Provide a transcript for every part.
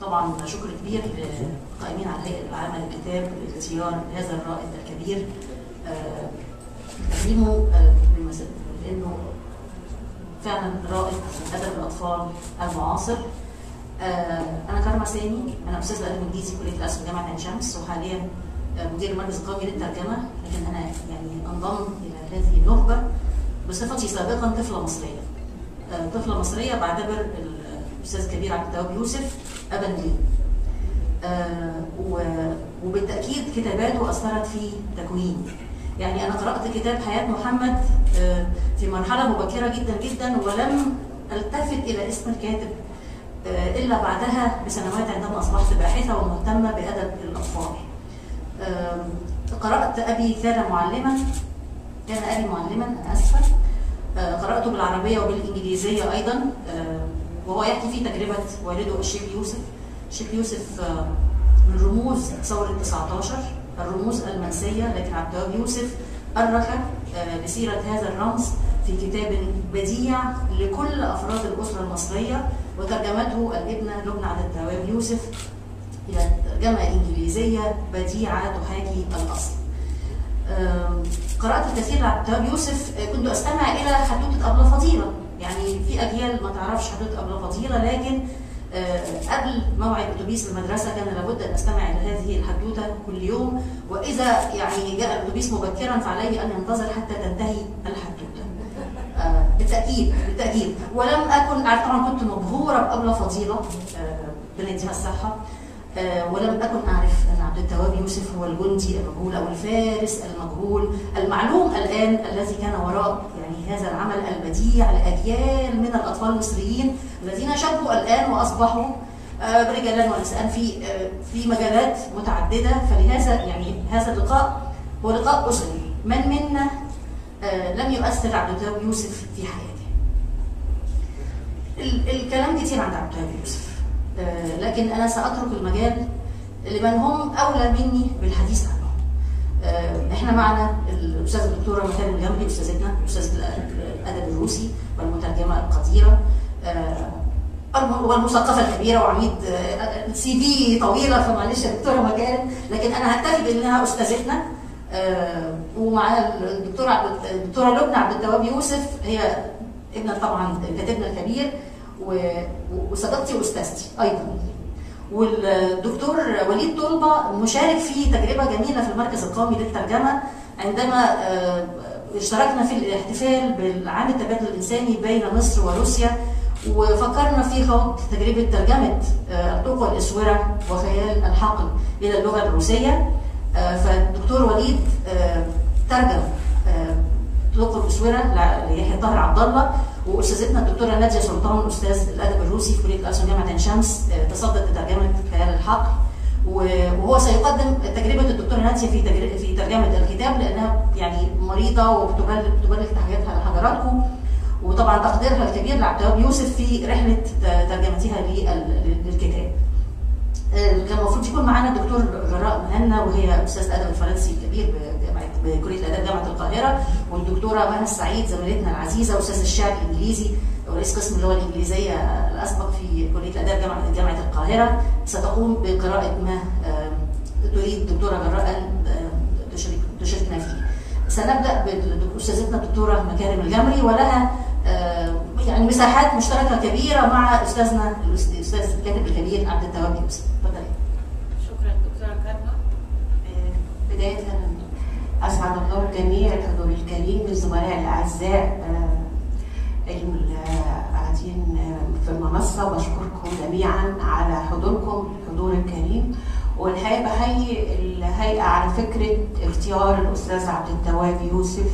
طبعا شكر كبير للقائمين على هيئه العامه للكتاب لاختيار هذا الرائد الكبير آه، تكريمه آه، بمس- لانه فعلا رائد في ادب الاطفال المعاصر آه، انا كرمه سامي انا استاذ ادب انجليزي كليه الاسم جامعه عين شمس وحاليا آه، مدير المركز القومي للترجمه لكن انا يعني انضم الى هذه النخبه بصفتي سابقا طفله مصريه آه، طفله مصريه بعتبر الاستاذ الكبير عبد التواب يوسف ابا لي آه، و- وبالتاكيد كتاباته اثرت في تكويني يعني انا قرات كتاب حياه محمد آه، في مرحله مبكره جدا جدا ولم التفت الى اسم الكاتب آه، الا بعدها بسنوات عندما اصبحت باحثه ومهتمه بادب الاطفال آم، قرات ابي كان معلما كان ابي معلما انا اسفه آه، قراته بالعربيه وبالانجليزيه ايضا آه، وهو يحكي في تجربه والده الشيخ يوسف الشيخ يوسف آه، من رموز ثوره 19 الرموز المنسيه لكن عبد الوهاب يوسف أرخ آه، لسيره هذا الرمز في كتاب بديع لكل افراد الاسره المصريه وترجمته الابنه لبنى عبد التواب يوسف الى ترجمه انجليزيه بديعه تحاكي الاصل. آم، قرات الكثير لعبد التواب يوسف آه، كنت استمع الى حدوته ابله فضيله يعني في اجيال ما تعرفش حدوته ابله فضيله لكن آه، قبل موعد اتوبيس المدرسه كان لابد ان استمع الى هذه الحدوته كل يوم واذا يعني جاء الاتوبيس مبكرا فعلي ان ينتظر حتى تنتهي الحدوته. آه، بالتاكيد بالتاكيد ولم اكن طبعا كنت مبهوره بابله فضيله آه، ربنا يديها الصحه آه، ولم اكن اعرف ان عبد التواب يوسف هو الجندي المجهول او الفارس المجهول المعلوم الان الذي كان وراء يعني هذا العمل البديع لاجيال من الاطفال المصريين الذين شبوا الان واصبحوا آه، رجالا ونساء في آه، في مجالات متعدده فلهذا يعني هذا اللقاء هو لقاء اسري من منا آه، لم يؤثر عبد التواب يوسف في حياته ال- الكلام كتير عن عبد التواب يوسف آه، لكن انا ساترك المجال لمن هم اولى مني بالحديث عنه آه، احنا معنا الاستاذه الدكتوره مكان الجمري استاذتنا استاذه الادب الروسي والمترجمه القديره آه، الم- والمثقفه الكبيره وعميد آه، سي في طويله فمعلش يا دكتوره مكان لكن انا هكتفي بانها استاذتنا آه، ومعانا الدكتوره عبد الدكتوره لبنى عبد التواب يوسف هي ابنه طبعا كاتبنا الكبير و- وصديقتي واستاذتي ايضا والدكتور وليد طلبه مشارك في تجربه جميله في المركز القومي للترجمه عندما آه، اشتركنا في الاحتفال بالعام التبادل الانساني بين مصر وروسيا وفكرنا في خوض تجربه ترجمه آه، الطوق والاسوره وخيال الحقل الى اللغه الروسيه آه، فالدكتور وليد آه، ترجم آه، طرق الاسوره ليحيى طاهر عبد الله واستاذتنا الدكتوره ناديه سلطان استاذ الادب الروسي في كليه الألسن جامعه عين شمس آه، تصدت لترجمه خيال الحقل و- وهو سيقدم تجربه الدكتوره ناديه في تجر- في ترجمه الكتاب لانها يعني مريضه وبتبلغ بتبلغ تحياتها لحضراتكم وطبعا تقديرها الكبير لعبد الوهاب يوسف في رحله ت- ترجمتها لل- للكتاب. آه، كان المفروض يكون معانا الدكتور جراء مهنا وهي استاذ ادب الفرنسي الكبير بجامعه بكليه الاداب جامعه القاهره والدكتوره مها السعيد زميلتنا العزيزه استاذ الشعر الانجليزي ورئيس قسم اللغه الانجليزيه الاسبق في كليه الاداب جامعه جامعه القاهره ستقوم بقراءه ما آه، تريد الدكتوره جراء ان آه، تشرك تشركنا فيه. سنبدا باستاذتنا الدكتوره مكارم الجمري ولها آه، يعني مساحات مشتركه كبيره مع استاذنا الاستاذ الكاتب الكبير عبد التواب يوسف. اتفضلي. شكرا دكتورة كارما آه، بدايه أسعد الله الجميع الحضور الكريم الزملاء الأعزاء آه، اللي قاعدين آه، في المنصة بشكركم جميعا على حضوركم الحضور الكريم والحقيقة بحيي الهيئة على فكرة اختيار الأستاذ عبد التواب يوسف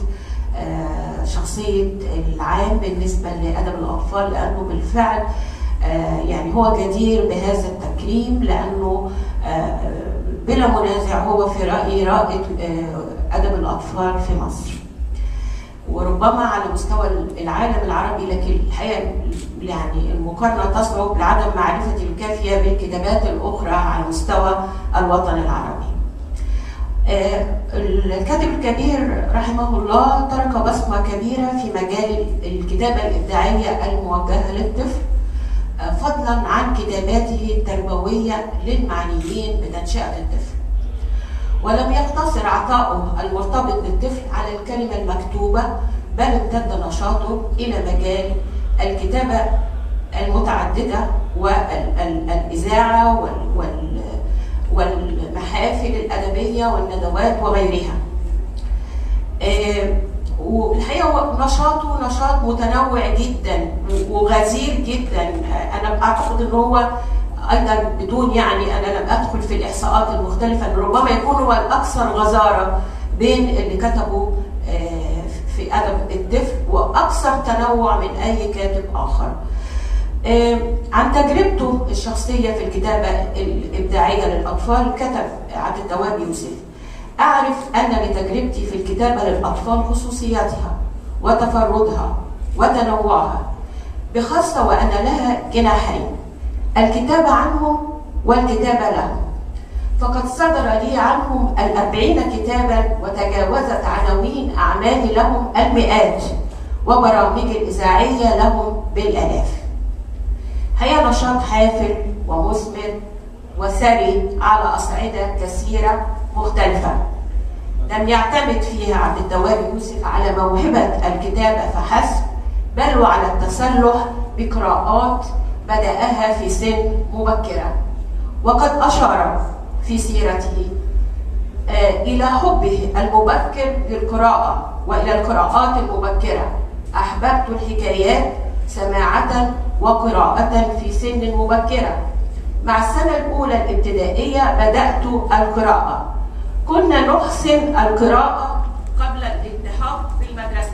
آه، شخصية العام بالنسبة لأدب الأطفال لأنه بالفعل آه، يعني هو جدير بهذا التكريم لأنه آه، بلا منازع هو في رأيي رائد آه، أدب الأطفال في مصر وربما على مستوى العالم العربي لكن الحقيقة يعني المقارنة تصعب لعدم معرفتي الكافية بالكتابات الأخرى على مستوى الوطن العربي آه، الكاتب الكبير رحمه الله ترك بصمة كبيرة في مجال الكتابة الإبداعية الموجهة للطفل آه، فضلا عن كتاباته التربوية للمعنيين بتنشئة الطفل ولم يقتصر عطاؤه المرتبط بالطفل على الكلمة المكتوبة بل امتد نشاطه إلى مجال الكتابة المتعددة والإذاعة وال- وال- والمحافل الأدبية والندوات وغيرها آه، والحقيقه هو نشاطه نشاط متنوع جدا وغزير جدا آه، انا اعتقد ان هو ايضا بدون يعني انا لم ادخل في الاحصاءات المختلفه ان ربما يكون هو الاكثر غزاره بين اللي كتبوا آه، في ادب الطفل واكثر تنوع من اي كاتب اخر. آه، عن تجربته الشخصيه في الكتابه الابداعيه للاطفال كتب عبد التواب يوسف أعرف أن لتجربتي في الكتابة للأطفال خصوصياتها وتفردها وتنوعها بخاصة وأن لها جناحين الكتابة عنهم والكتابة لهم فقد صدر لي عنهم الأربعين كتابا وتجاوزت عناوين أعمالي لهم المئات وبرامجي الإذاعية لهم بالآلاف هي نشاط حافل ومثمر وثري على أصعدة كثيرة مختلفة لم يعتمد فيها عبد التواب يوسف على موهبة الكتابة فحسب بل وعلى التسلح بقراءات بدأها في سن مبكرة وقد أشار في سيرته آه، إلى حبه المبكر للقراءة وإلى القراءات المبكرة أحببت الحكايات سماعة وقراءة في سن مبكرة مع السنة الأولى الابتدائية بدأت القراءة كنا نحسن القراءة قبل الالتحاق بالمدرسة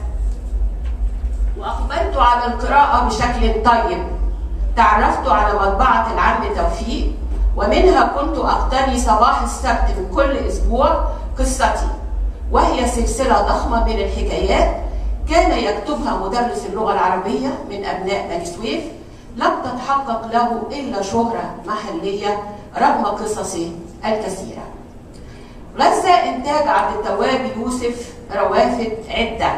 وأقبلت على القراءة بشكل طيب تعرفت على مطبعة العم توفيق ومنها كنت أقتني صباح السبت من كل أسبوع قصتي وهي سلسلة ضخمة من الحكايات كان يكتبها مدرس اللغة العربية من أبناء بني سويف لم تتحقق له إلا شهرة محلية رغم قصصه الكثيرة غزة إنتاج عبد التواب يوسف روافد عدة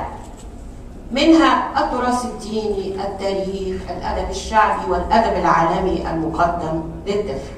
منها التراث الديني، التاريخ، الأدب الشعبي والأدب العالمي المقدم للطفل.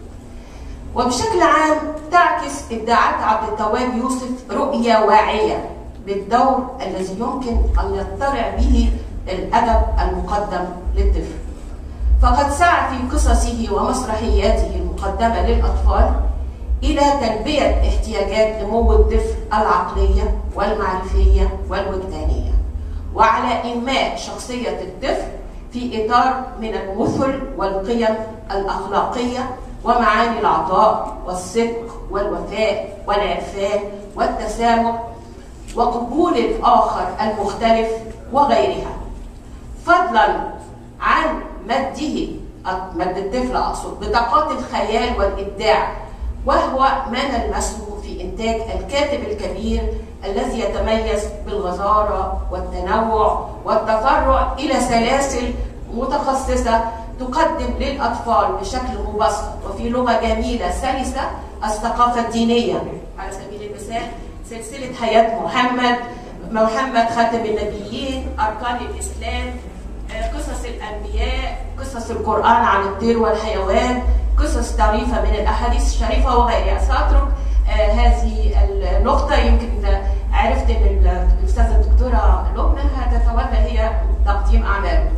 وبشكل عام تعكس إبداعات عبد التواب يوسف رؤية واعية بالدور الذي يمكن أن يضطرع به الأدب المقدم للطفل. فقد سعى في قصصه ومسرحياته المقدمة للأطفال إلى تلبية احتياجات نمو الطفل العقلية والمعرفية والوجدانية وعلى إنماء شخصية الطفل في إطار من المثل والقيم الأخلاقية ومعاني العطاء والصدق والوفاء والعرفان والتسامح وقبول الآخر المختلف وغيرها فضلا عن مده مد الطفل أقصد بطاقات الخيال والإبداع وهو ما نلمسه في إنتاج الكاتب الكبير الذي يتميز بالغزارة والتنوع والتفرع إلى سلاسل متخصصة تقدم للأطفال بشكل مبسط وفي لغة جميلة سلسة الثقافة الدينية على سبيل المثال سلسلة حياة محمد محمد خاتم النبيين أركان الإسلام قصص الأنبياء قصص القرآن عن الطير والحيوان قصص طريفة من الأحاديث الشريفة وغيرها سأترك آه هذه النقطة يمكن عرفت أن الأستاذة الدكتورة لبنى هتتولى هي تقديم أعماله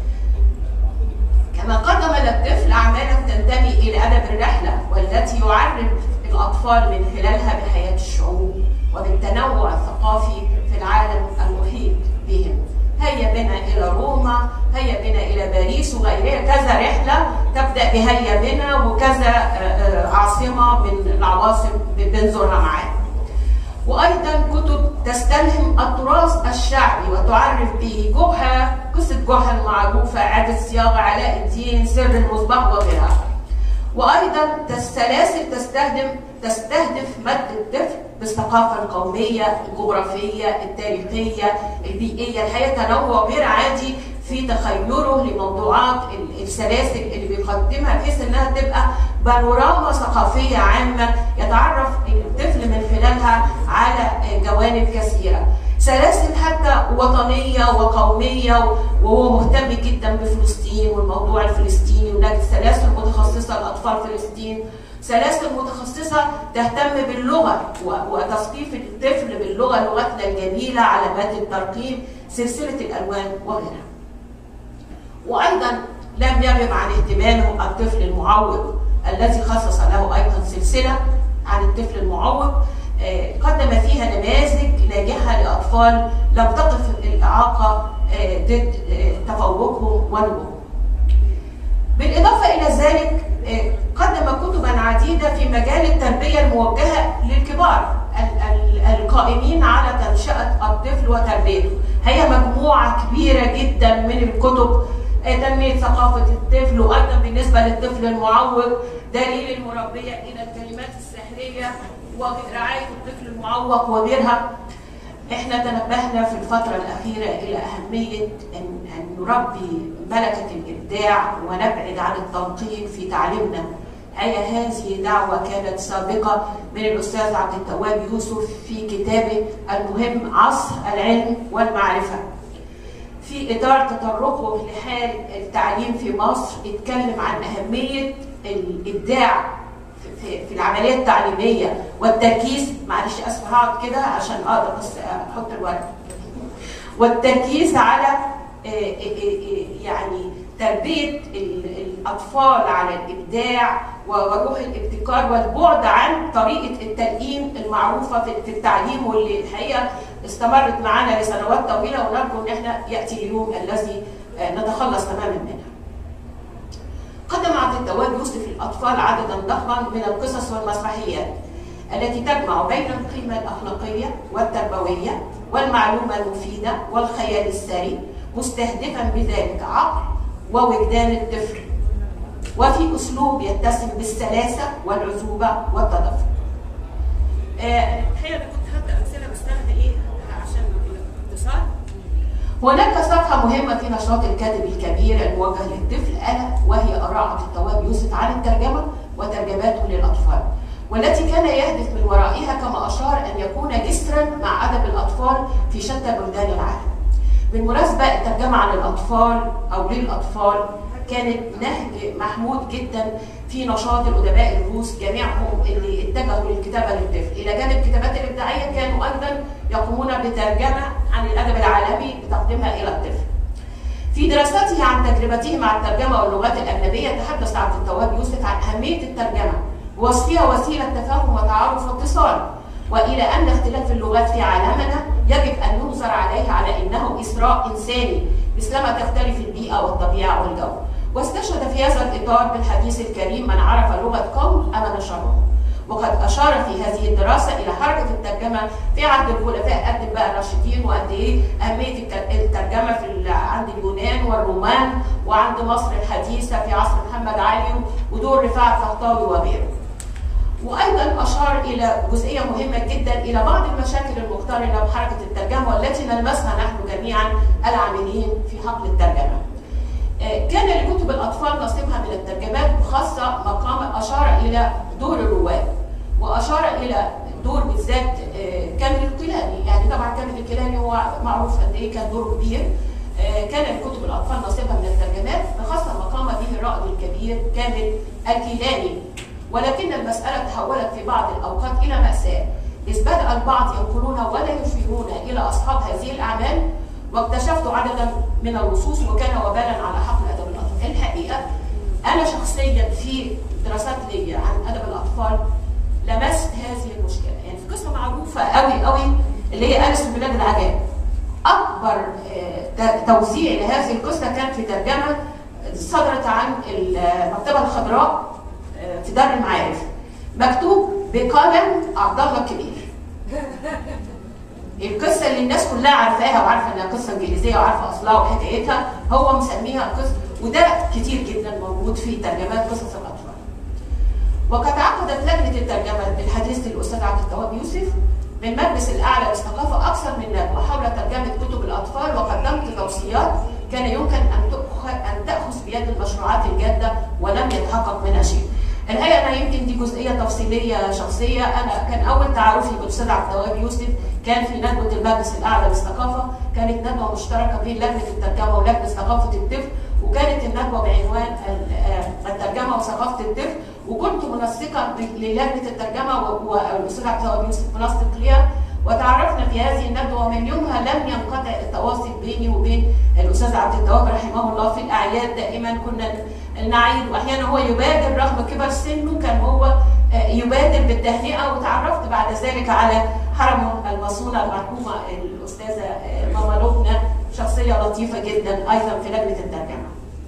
كما قدم للطفل أعمالا تنتمي إلى أدب الرحلة والتي يعرف الأطفال من خلالها بحياة الشعوب وبالتنوع الثقافي في العالم المحيط بهم هيا بنا إلى روما هيا بنا إلى باريس وغيرها كذا رحلة تبدأ بهيا بنا وكذا عاصمة من العواصم بنزورها معانا وأيضا كتب تستلهم التراث الشعبي وتعرف به جحا قصة جحا المعروفة إعادة صياغة علاء الدين سر المصباح وغيرها وأيضا السلاسل تستخدم تستهدف مد الطفل بالثقافة القومية الجغرافية التاريخية البيئية الحقيقة تنوع غير عادي في تخيله لموضوعات السلاسل اللي بيقدمها بحيث انها تبقى بانوراما ثقافية عامة يتعرف الطفل من خلالها على جوانب كثيرة سلاسل حتى وطنية وقومية وهو مهتم جدا بفلسطين والموضوع الفلسطيني اطفال فلسطين سلاسل متخصصه تهتم باللغه و- وتثقيف الطفل باللغه لغتنا الجميله علامات الترقيم سلسله الالوان وغيرها وايضا لم يغب عن اهتمامه الطفل المعوق الذي خصص له ايضا سلسله عن الطفل المعوق آه، قدم فيها نماذج ناجحه لاطفال لم تقف الاعاقه آه، ضد آه، تفوقهم ونموهم. بالاضافه الى ذلك آه، قدم كتبا عديده في مجال التربيه الموجهه للكبار ال- ال- القائمين على تنشئه الطفل وتربيته. هي مجموعه كبيره جدا من الكتب آه، تنميه ثقافه الطفل وايضا بالنسبه للطفل المعوق دليل المربيه الى الكلمات السحريه ورعايه الطفل المعوق وغيرها. احنا تنبهنا في الفترة الأخيرة إلى أهمية أن, أن نربي ملكة الإبداع ونبعد عن التنقيط في تعليمنا. هي هذه دعوة كانت سابقة من الأستاذ عبد التواب يوسف في كتابه المهم عصر العلم والمعرفة. في إطار تطرقه لحال التعليم في مصر اتكلم عن أهمية الإبداع في, في العملية التعليمية والتركيز معلش أسف هقعد كده عشان أقدر بس أحط الورق والتركيز على آه، آه، آه، يعني تربية ال- الأطفال على الإبداع وروح الابتكار والبعد عن طريقة التلقين المعروفة في- في التعليم واللي الحقيقة استمرت معنا لسنوات طويلة ونرجو إن احنا يأتي اليوم الذي آه، نتخلص تماما منها. قدم عبد التواب يوسف للأطفال عددا ضخما من القصص والمسرحيات التي تجمع بين القيمة الأخلاقية والتربوية والمعلومة المفيدة والخيال السري مستهدفا بذلك عقل ووجدان الطفل وفي أسلوب يتسم بالسلاسة والعزوبة والتدفق. آه، الحقيقه انا كنت هبدا امثله بس انا ايه عشان الاختصار هناك صفحة مهمة في نشاط الكاتب الكبير الموجه للطفل ألا وهي آراء عبد التواب يوسف عن الترجمة وترجماته للأطفال والتي كان يهدف من ورائها كما أشار أن يكون جسرا مع أدب الأطفال في شتى بلدان العالم. بالمناسبة الترجمة عن الأطفال أو للأطفال كانت نهج محمود جدا في نشاط الأدباء الروس جميعهم اللي اتجهوا للكتابة للطفل إلى جانب الكتابات الإبداعية كانوا أيضا يقومون بترجمة عن الأدب العالمي لتقديمها إلى الطفل في دراساته عن تجربته مع الترجمة واللغات الأجنبية تحدث عبد التواب يوسف عن أهمية الترجمة ووصفها وسيلة تفاهم وتعارف واتصال وإلى أن اختلاف اللغات في عالمنا يجب أن ينظر عليه على أنه إسراء إنساني مثلما تختلف البيئة والطبيعة والجو واستشهد في هذا الإطار بالحديث الكريم من عرف لغة قوم أمن شرهم وقد أشار في هذه الدراسة إلى حركة الترجمة في عهد الخلفاء قد بقى الراشدين وقد إيه أهمية الت- الترجمة في ال- عند اليونان والرومان وعند مصر الحديثة في عصر محمد علي ودور رفاعة الطهطاوي وغيره. وايضا اشار الى جزئيه مهمه جدا الى بعض المشاكل المقترنه بحركه الترجمه والتي نلمسها نحن جميعا العاملين في حقل الترجمه. آه، كان لكتب الاطفال نصيبها من الترجمات خاصه مقام اشار الى دور الرواد واشار الى دور بالذات آه، كامل الكيلاني يعني طبعا كامل الكيلاني هو معروف قد ايه كان دوره كبير آه، كان لكتب الاطفال نصيبها من الترجمات بخاصه مقام به الرائد الكبير كامل الكيلاني ولكن المسألة تحولت في بعض الأوقات إلى مأساة إذ بدأ البعض ينقلون ولا يشيرون إلى أصحاب هذه الأعمال واكتشفت عددا من اللصوص وكان وبالا على حقل أدب الأطفال الحقيقة أنا شخصيا في دراسات لي عن أدب الأطفال لمست هذه المشكلة يعني في قصة معروفة قوي قوي اللي هي أليس في بلاد العجائب أكبر آه، ت- توزيع لهذه القصة كان في ترجمة صدرت عن المكتبة الخضراء في دار المعارف مكتوب بقلم عبد الله الكبير القصه اللي الناس كلها عارفاها وعارفه انها قصه انجليزيه وعارفه اصلها وحكايتها هو مسميها قصه وده كتير جدا موجود في ترجمات قصص الاطفال وقد عقدت لجنه الترجمه بالحديث للاستاذ عبد التواب يوسف من مجلس الاعلى للثقافه اكثر من ندوه حول ترجمه كتب الاطفال وقدمت توصيات كان يمكن ان تأخذ ان تاخذ بيد المشروعات الجاده ولم يتحقق منها شيء. الحقيقه انا يمكن دي جزئيه تفصيليه شخصيه انا كان اول تعارفي بالاستاذ عبد التواب يوسف كان في ندوه المجلس الاعلى للثقافه كانت ندوه مشتركه بين لجنه الترجمه ولجنه ثقافه الطفل وكانت الندوه بعنوان ال- آه، الترجمه الترجمه وثقافه الطفل وكنت منسقه للجنه الترجمه و- والاستاذ عبد الوهاب يوسف منسق ليها وتعرفنا في هذه الندوه ومن يومها لم ينقطع التواصل بيني وبين الاستاذ عبد التواب رحمه الله في الاعياد دائما كنا نعيد واحيانا هو يبادر رغم كبر سنه كان هو آه، يبادر بالتهنئه وتعرفت بعد ذلك على حرمه المصونه المرحومه الاستاذه آه، ماما لبنى شخصيه لطيفه جدا ايضا في لجنه الترجمه.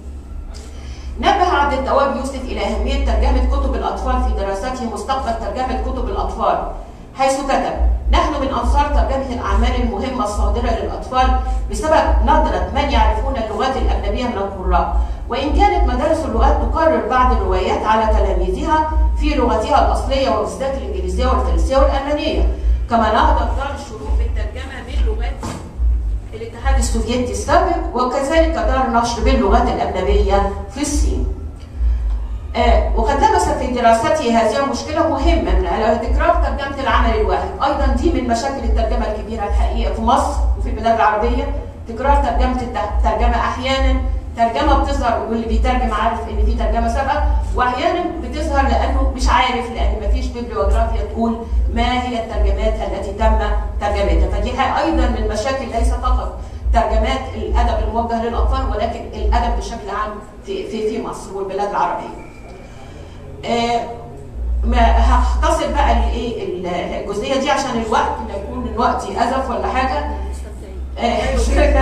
نبه عبد التواب يوسف الى اهميه ترجمه كتب الاطفال في دراسته مستقبل ترجمه كتب الاطفال حيث كتب نحن من انصار ترجمه الاعمال المهمه الصادره للاطفال بسبب ندره من يعرفون اللغات الاجنبيه من القراء وان كانت مدارس اللغات تقرر بعض الروايات على تلاميذها في لغتها الاصليه وبالذات الانجليزيه والفرنسيه والالمانيه كما نهضت دار الشروق بالترجمه من لغات الاتحاد السوفيتي السابق وكذلك دار نشر باللغات الأجنبية في الصين. آه، وقد لمس في دراسته هذه المشكلة مهمة من على تكرار ترجمة العمل الواحد، أيضا دي من مشاكل الترجمة الكبيرة الحقيقة في مصر وفي البلاد العربية، تكرار ترجمة الت- الترجمة أحيانا ترجمة بتظهر واللي بيترجم عارف إن في ترجمة سابقة، وأحيانا بتظهر لأنه مش عارف لأن مفيش بيبليوغرافيا تقول ما هي الترجمات التي تم ترجمتها، فدي حاجة أيضا من المشاكل ليس فقط ترجمات الادب الموجه للاطفال ولكن الادب بشكل عام في في في مصر والبلاد العربيه. آه، ما هختصر بقى الايه الجزئيه دي عشان الوقت لا يكون الوقت ازف ولا حاجه. آه،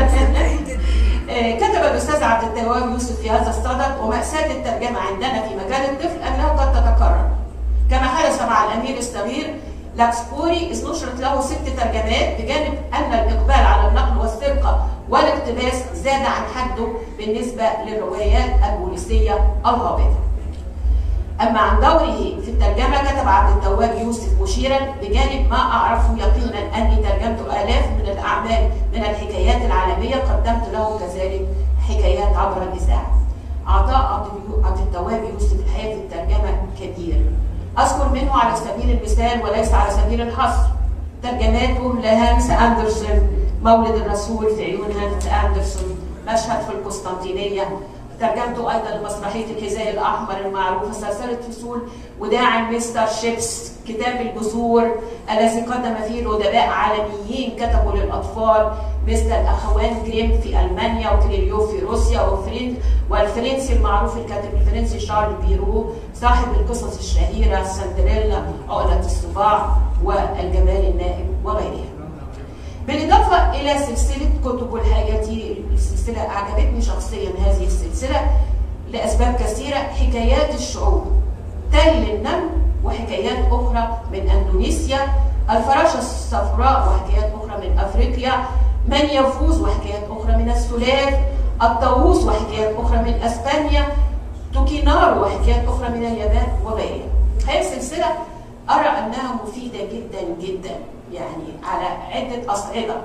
آه، كتب الاستاذ عبد التواب يوسف في هذا الصدد وماساه الترجمه عندنا في مجال الطفل انها قد تتكرر. كما حدث مع الامير الصغير لاكسبوري إذ نشرت له ست ترجمات بجانب أن الإقبال على النقل والسرقة والاقتباس زاد عن حده بالنسبة للروايات البوليسية الهابطة. أما عن دوره في الترجمة كتب عبد التواب يوسف مشيرا بجانب ما أعرفه يقينا أني ترجمت آلاف من الأعمال من الحكايات العالمية قدمت له كذلك حكايات عبر الإذاعة. عطاء عبد- عبد التواب يوسف الحقيقة في الترجمة كبير. أذكر منه على سبيل المثال وليس على سبيل الحصر ترجماته لهانس أندرسون مولد الرسول في عيون هانس أندرسون مشهد في القسطنطينية ترجمته أيضا لمسرحية الحذاء الأحمر المعروفة سلسلة فصول وداع مستر شيبس كتاب الجذور الذي قدم فيه الأدباء عالميين كتبوا للأطفال مثل الأخوان جريم في ألمانيا وكليليو في روسيا وفرين والفرنسي المعروف الكاتب الفرنسي شارل بيرو صاحب القصص الشهيرة سندريلا عقدة الصباع والجمال النائم وغيرها. بالإضافة إلى سلسلة كتب الحياة السلسلة أعجبتني شخصيا هذه السلسلة لأسباب كثيرة حكايات الشعوب تل النمل وحكايات أخرى من أندونيسيا الفراشة الصفراء وحكايات أخرى من أفريقيا من يفوز وحكايات أخرى من السلاف الطاووس وحكايات أخرى من أسبانيا توكينارو وحكايات أخرى من اليابان وغيرها هذه السلسلة أرى أنها مفيدة جدا جدا يعني على عدة أصعدة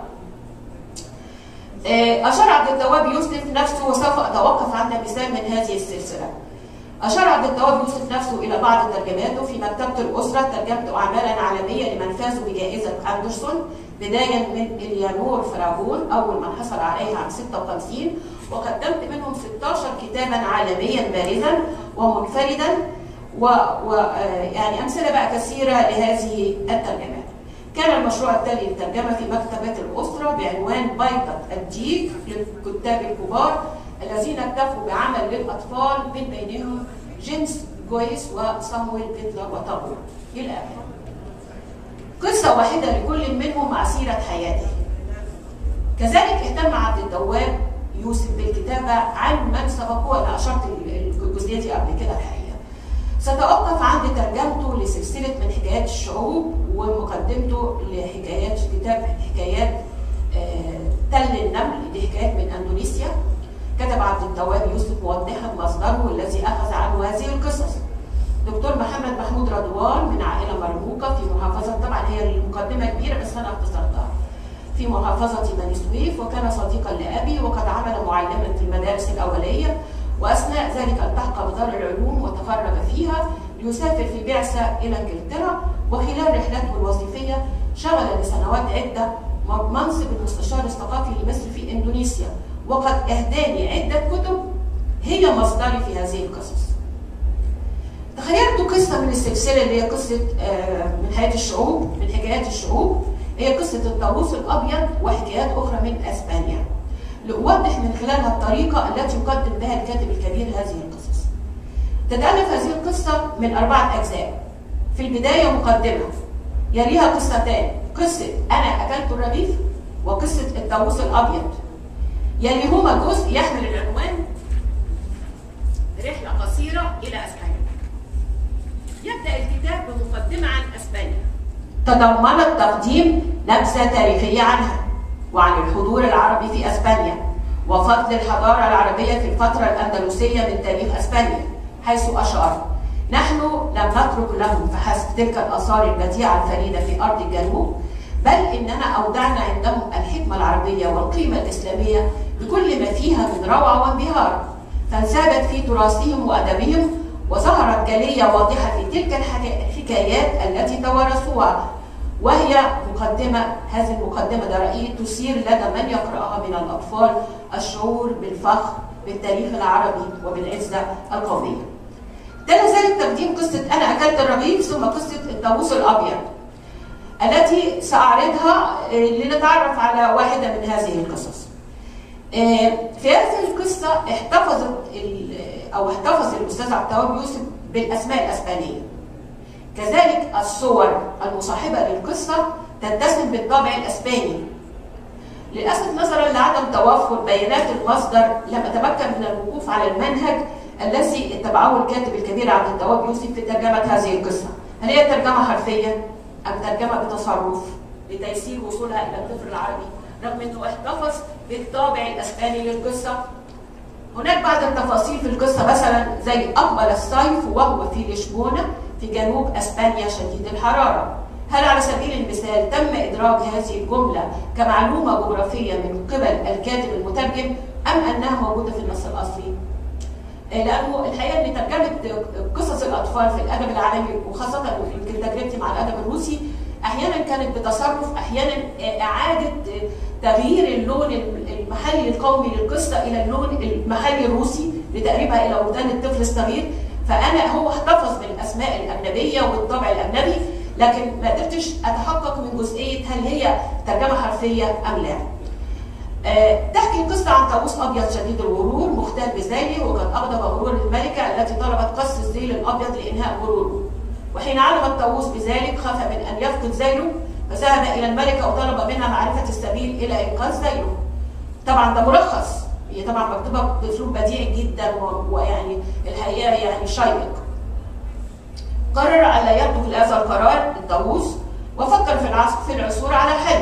آه، أشار عبد التواب يوسف نفسه وسوف أتوقف عند مثال من هذه السلسلة أشار عبد التواب يوسف نفسه إلى بعض ترجماته في مكتبة الأسرة ترجمت أعمالا عالمية لمن فازوا بجائزة أندرسون بداية من إليانور فراغون أول من حصل عليها عام 56 وقدمت منهم 16 كتابا عالميا بارزا ومنفردا و, و آه، يعني أمثلة بقى كثيرة لهذه الترجمات. كان المشروع التالي للترجمة في مكتبة الأسرة بعنوان بيضة الديك للكتاب الكبار الذين اكتفوا بعمل للأطفال من بينهم جيمس جويس وصامويل بيتلر وطابور إلى آخره. قصة واحدة لكل منهم مع سيرة حياته. كذلك اهتم عبد التواب يوسف بالكتابة عن من سبقوه أنا أشرت الجزئية دي قبل كده الحقيقة. سأتوقف عند ترجمته لسلسلة من حكايات الشعوب ومقدمته لحكايات كتاب حكايات آه، تل النمل دي حكايات من أندونيسيا كتب عبد التواب يوسف موضحا مصدره الذي أخذ عنه هذه القصص دكتور محمد محمود رضوان من عائلة مرموقة في محافظة طبعا هي المقدمة كبيرة بس أنا اختصرتها في محافظة بني سويف وكان صديقا لأبي وقد عمل معلما في المدارس الأولية وأثناء ذلك التحق بدار العلوم وتخرج فيها ليسافر في بعثة إلى إنجلترا وخلال رحلته الوظيفية شغل لسنوات عدة منصب المستشار الثقافي لمصر في إندونيسيا وقد أهداني عدة كتب هي مصدري في هذه القصص تخيلتوا قصه من السلسله اللي هي قصه آه، من حياه الشعوب من حكايات الشعوب هي قصه الطاووس الابيض وحكايات اخرى من اسبانيا لأوضح من خلالها الطريقه التي يقدم بها الكاتب الكبير هذه القصص. تتالف هذه القصه من اربعه اجزاء. في البدايه مقدمه يليها قصتان قصه انا اكلت الرغيف وقصه الطاووس الابيض. يليهما جزء يحمل العنوان رحلة قصيرة إلى أسبانيا. يبدأ الكتاب بمقدمة عن أسبانيا. تضمنت تقديم نبذة تاريخية عنها وعن الحضور العربي في أسبانيا وفضل الحضارة العربية في الفترة الأندلسية من تاريخ أسبانيا حيث أشار نحن لم نترك لهم فحسب تلك الآثار البديعة الفريدة في أرض الجنوب بل إننا أودعنا عندهم الحكمة العربية والقيمة الإسلامية بكل ما فيها من روعة وانبهار فانسابت في تراثهم وأدبهم وظهرت جلية واضحة في تلك الحكا- الحكايات التي توارثوها وهي مقدمة هذه المقدمة ده رأيي تثير لدى من يقرأها من الأطفال الشعور بالفخر بالتاريخ العربي وبالعزة القومية. تلا ذلك تقديم قصة أنا أكلت الرغيف ثم قصة الطاووس الأبيض التي سأعرضها آه، لنتعرف على واحدة من هذه القصص. آه، في هذه القصة احتفظت ال- أو احتفظ الأستاذ عبد التواب يوسف بالأسماء الأسبانية. كذلك الصور المصاحبة للقصة تتسم بالطابع الأسباني للأسف نظرا لعدم توفر بيانات المصدر لم أتمكن من الوقوف على المنهج الذي اتبعه الكاتب الكبير عبد التواب يوسف في ترجمة هذه القصة هل هي ترجمة حرفية أم ترجمة بتصرف لتيسير وصولها إلى الطفل العربي رغم أنه احتفظ بالطابع الأسباني للقصة هناك بعض التفاصيل في القصة مثلا زي أقبل الصيف وهو في لشبونة في جنوب أسبانيا شديد الحرارة هل على سبيل المثال تم إدراج هذه الجملة كمعلومة جغرافية من قبل الكاتب المترجم أم أنها موجودة في النص الأصلي؟ لأنه الحقيقة أن ترجمة قصص الأطفال في الأدب العالمي وخاصة يمكن تجربتي مع الأدب الروسي أحيانا كانت بتصرف أحيانا إعادة تغيير اللون المحلي القومي للقصة إلى اللون المحلي الروسي لتقريبها إلى وجدان الطفل الصغير فأنا هو احتفظ بالأسماء الأجنبية والطبع الأجنبي لكن ما قدرتش أتحقق من جزئية هل هي ترجمة حرفية أم لا. أه تحكي القصة عن طاووس أبيض شديد الغرور مختال بذيله وقد أغضب غرور الملكة التي طلبت قص الذيل الأبيض لإنهاء غروره. وحين علم الطاووس بذلك خاف من أن يفقد ذيله فذهب إلى الملكة وطلب منها معرفة السبيل إلى إنقاذ ذيله. طبعا ده ملخص هي طبعا مكتوبة بأسلوب بديع جدا ويعني الحقيقة يعني شيق. قرر ألا يرضى في هذا القرار الطاووس وفكر في العصر في العثور على حل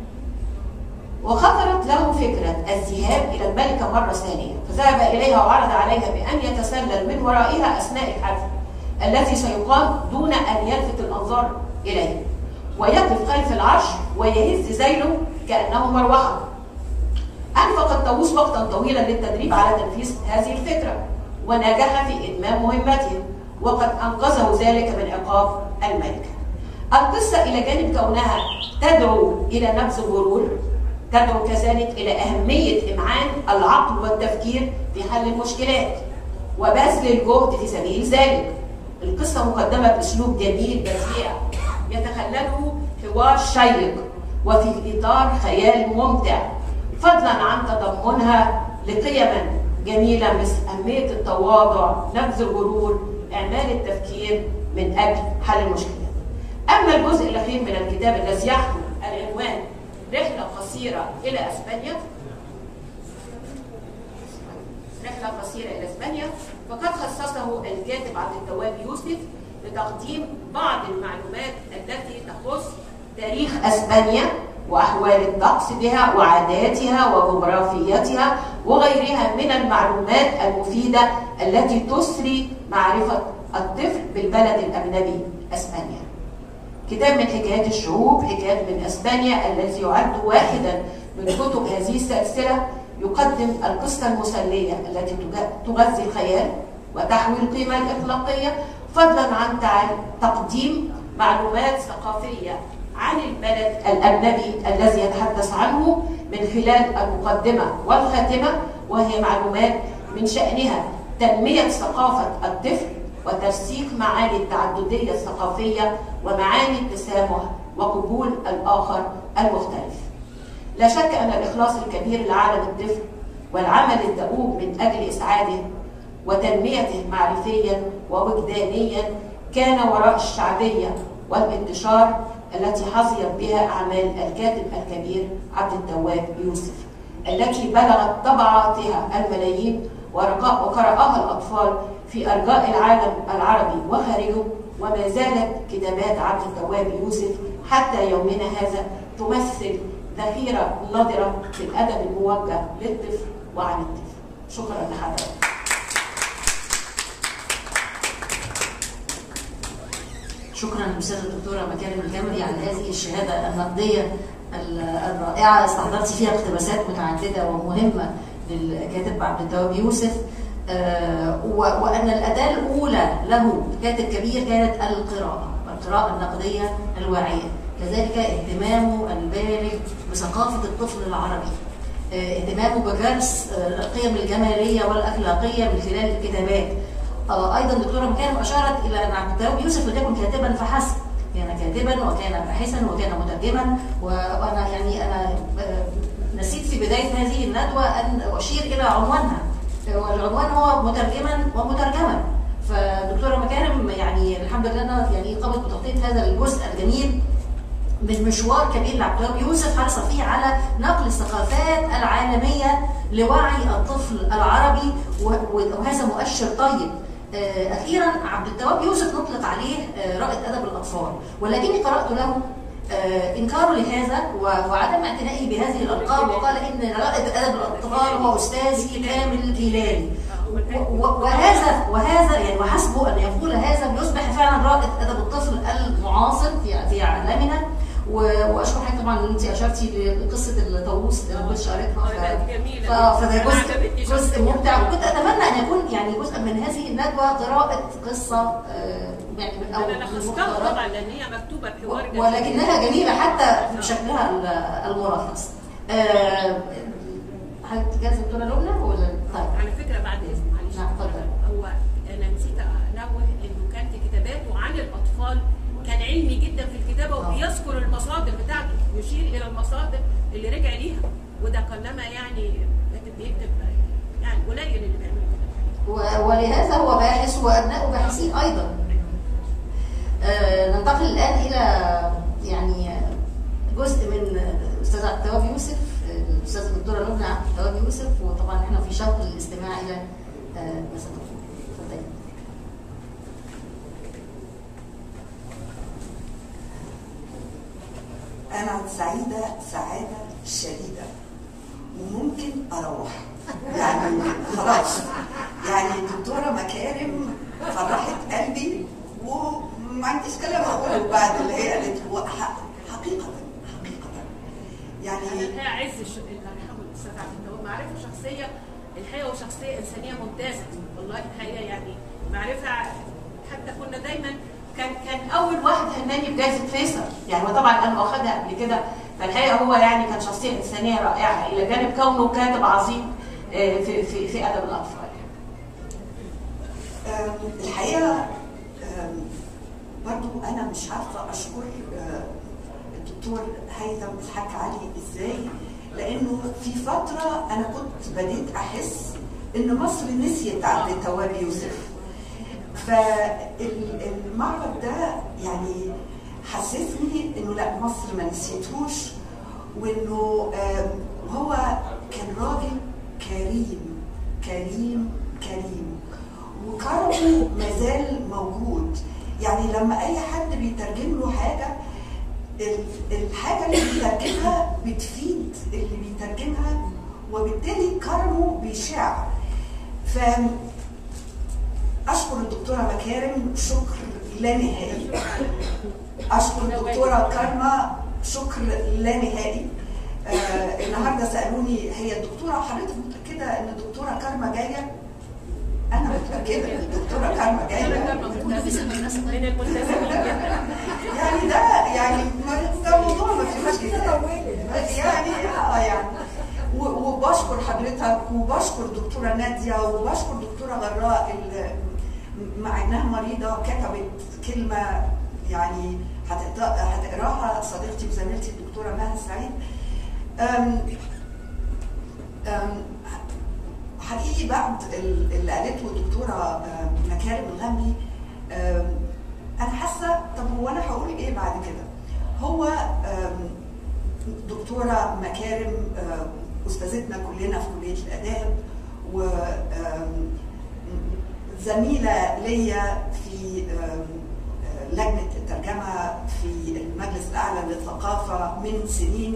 وخطرت له فكرة الذهاب إلى الملكة مرة ثانية فذهب إليها وعرض عليها بأن يتسلل من ورائها أثناء الحفل الذي سيقام دون أن يلفت الأنظار إليه ويقف خلف العرش ويهز ذيله كأنه مروحة أنفق الطاووس وقتا طويلا للتدريب على تنفيذ هذه الفكرة ونجح في إتمام مهمته وقد أنقذه ذلك من عقاب الملكة القصة إلى جانب كونها تدعو إلى نبذ الغرور تدعو كذلك إلى أهمية إمعان العقل والتفكير في حل المشكلات وبذل الجهد في سبيل ذلك القصة مقدمة بأسلوب جميل بديع يتخلله حوار شيق وفي إطار خيال ممتع فضلا عن تضمنها لقيما جميلة مثل أهمية التواضع نبذ الغرور إعمال التفكير من أجل حل المشكلات أما الجزء الأخير من الكتاب الذي يحمل العنوان رحلة قصيرة إلى أسبانيا رحلة قصيرة إلى أسبانيا فقد خصصه الكاتب عبد التواب يوسف لتقديم بعض المعلومات التي تخص تاريخ أسبانيا وأحوال الطقس بها وعاداتها وجغرافيتها وغيرها من المعلومات المفيدة التي تسري معرفة الطفل بالبلد الأجنبي أسبانيا كتاب من حكايات الشعوب حكايات من أسبانيا الذي يعد واحدا من كتب هذه السلسلة يقدم القصة المسلية التي تغذي الخيال وتحوي القيمة الإخلاقية فضلا عن تقديم معلومات ثقافية عن البلد الأجنبي الذي يتحدث عنه من خلال المقدمة والخاتمة وهي معلومات من شأنها تنمية ثقافة الطفل وترسيخ معاني التعددية الثقافية ومعاني التسامح وقبول الآخر المختلف. لا شك أن الإخلاص الكبير لعالم الطفل والعمل الدؤوب من أجل إسعاده وتنميته معرفيا ووجدانيا كان وراء الشعبية والانتشار التي حظيت بها أعمال الكاتب الكبير عبد التواب يوسف التي بلغت طبعاتها الملايين وقرأها الأطفال في أرجاء العالم العربي وخارجه وما زالت كتابات عبد التواب يوسف حتى يومنا هذا تمثل ذخيرة نادرة في الأدب الموجه للطفل وعن الطفل شكرا لحضرتك شكرا للاستاذه الدكتوره مكارم الجمري على هذه الشهاده النقديه الرائعه استحضرت فيها اقتباسات متعدده ومهمه للكاتب عبد التواب يوسف آه وان الاداه الاولى له كاتب كبير كانت القراءه القراءه النقديه الواعيه كذلك اهتمامه البالغ بثقافه الطفل العربي آه اهتمامه بجرس آه القيم الجماليه والاخلاقيه من خلال الكتابات ايضا دكتوره مكارم اشارت الى ان عبد التواب يوسف لم يكن كاتبا فحسب كان كاتبا وكان باحثا وكان مترجما وانا يعني انا نسيت في بدايه هذه الندوه ان اشير الى عنوانها والعنوان هو مترجما ومترجما فدكتوره مكارم يعني الحمد لله انها يعني قامت بتغطيه هذا الجزء الجميل من مشوار كبير لعبد التواب يوسف حرص فيه على نقل الثقافات العالميه لوعي الطفل العربي وهذا مؤشر طيب اخيرا عبد التواب يوسف نطلق عليه رائد ادب الاطفال ولكني قرات له انكاره لهذا وعدم اعتنائه بهذه الالقاب وقال ان رائد ادب الاطفال هو استاذي كامل الهلالي وهذا وهذا يعني وحسبه ان يقول هذا ليصبح فعلا رائد ادب الطفل المعاصر في في عالمنا واشكر حضرتك طبعا ان انت اشرتي لقصه الطاووس اللي انا كنت قريتها فده جزء جزء ممتع وكنت اتمنى ان يكون يعني جزء من هذه الندوه قراءه قصه يعني من اول انا خصتها طبعا لان هي مكتوبه بحوار جميل ولكنها جميله حتى بشكلها الملخص حضرتك جاهزه دكتوره لبنى ولا طيب على فكره بعد اذن معلش نعم اتفضل هو انا نسيت انوه انه كان في كتاباته عن الاطفال كان علمي جدا في الكتابه وبيذكر المصادر بتاعته يشير الى المصادر اللي رجع ليها وده قلما يعني كاتب بيكتب يعني قليل اللي بيعمل كده ولهذا هو باحث وابنائه باحثين ايضا آه ننتقل الان الى يعني جزء من الاستاذ عبد التواب يوسف الاستاذ الدكتوره لبنى عبد التواب يوسف وطبعا احنا في شوق للاستماع الى آه مثلا اتفضلي أنا سعيدة سعادة شديدة وممكن أروح يعني خلاص يعني الدكتورة مكارم فرحت قلبي وما عنديش كلام أقوله بعد اللي هي قالت حقيقة حقيقة يعني الحقيقة عز الله يرحمه الأستاذ عبد التواب معرفة شخصية الحقيقة وشخصية إنسانية ممتازة والله الحقيقة يعني معرفة حتى كنا دايما كان كان اول واحد هناني بجائزه فيصل يعني وطبعا انا واخدها قبل كده فالحقيقه هو يعني كان شخصيه انسانيه رائعه الى جانب كونه كاتب عظيم في في في ادب الاطفال. الحقيقه برضو انا مش عارفه اشكر الدكتور هيثم اسحاق علي ازاي لانه في فتره انا كنت بديت احس ان مصر نسيت عبد التواب يوسف فالمعرض ده يعني حسسني انه لا مصر ما نسيتهوش وانه هو كان راجل كريم كريم كريم وكرمه مازال موجود يعني لما اي حد بيترجم له حاجه الحاجه اللي بيترجمها بتفيد اللي بيترجمها وبالتالي كرمه بيشع ف اشكر الدكتوره مكارم شكر لا نهائي اشكر الدكتوره كارما شكر لا نهائي آه النهارده سالوني هي الدكتوره حضرتك متاكده ان الدكتوره كارما جايه انا متاكده ان الدكتوره كارما جايه من الملتزمين يعني ده يعني ده موضوع ما فيهوش يعني اه يعني وبشكر حضرتك وبشكر دكتوره ناديه وبشكر دكتوره غراء مع انها مريضه كتبت كلمه يعني هتقط- هتقراها صديقتي وزميلتي الدكتوره مها سعيد أم أم حقيقي بعد ال- اللي قالته الدكتوره أم، مكارم الغمري أم، انا حاسه طب هو انا هقول ايه بعد كده؟ هو أم، دكتوره مكارم أم، استاذتنا كلنا في كليه الاداب و أم، زميله ليا في أم، لجنه الترجمه في المجلس الاعلى للثقافه من سنين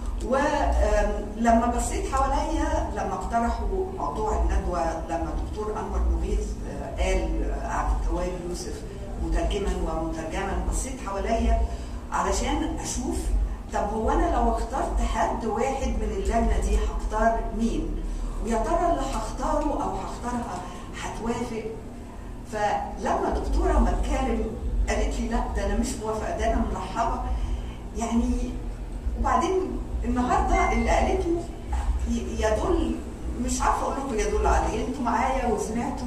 ولما بصيت حواليا لما اقترحوا موضوع الندوه لما الدكتور انور مغيث آه، قال آه، عبد التواب يوسف مترجما ومترجما بصيت حواليا علشان اشوف طب هو انا لو اخترت حد واحد من اللجنه دي هختار مين؟ ويا ترى اللي هختاره او هختارها هتوافق فلما دكتوره مكارم قالت لي لا ده انا مش موافقه ده انا مرحبه يعني وبعدين النهارده اللي قالته ي- يدل مش عارفه اقول لكم يدل على ايه انتوا معايا وسمعتوا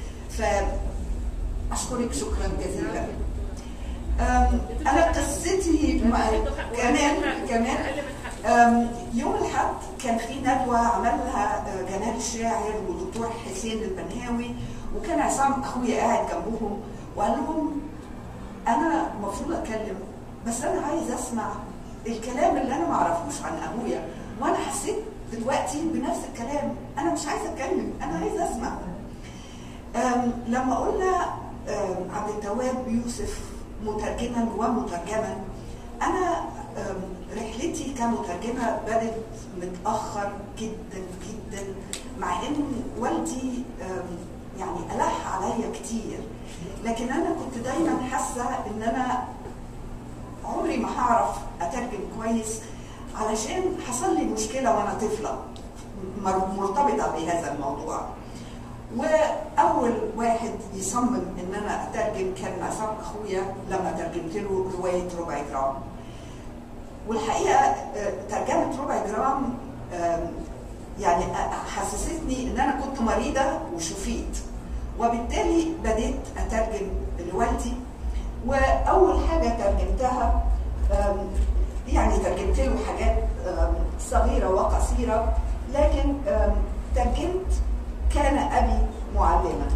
فاشكرك شكرا جزيلا أم، انا قصتي مع كمان كمان أم، يوم الاحد كان في ندوه عملها آه، جمال الشاعر ودكتور حسين البنهاوي وكان عصام اخويا قاعد جنبهم وقال لهم انا المفروض اتكلم بس انا عايز اسمع الكلام اللي انا ما اعرفوش عن ابويا وانا حسيت دلوقتي بنفس الكلام انا مش عايزه اتكلم انا عايزه اسمع أم، لما قلنا أم، عبد التواب يوسف مترجما ومترجما انا أم، رحلتي كمترجمه بدت متاخر جدا جدا مع ان والدي أم، يعني الح عليا كتير لكن انا كنت دايما حاسه ان انا عمري ما هعرف اترجم كويس علشان حصل لي مشكله وانا طفله مر- مرتبطه بهذا الموضوع واول واحد يصمم ان انا اترجم كان عصام اخويا لما ترجمت له روايه ربع جرام والحقيقه آه، ترجمه ربع جرام آم، يعني أ- حسستني ان انا كنت مريضه وشفيت وبالتالي بديت اترجم لوالدي واول حاجه ترجمتها آم، يعني ترجمت له حاجات آم، صغيره وقصيره لكن آم، ترجمت كان ابي معلما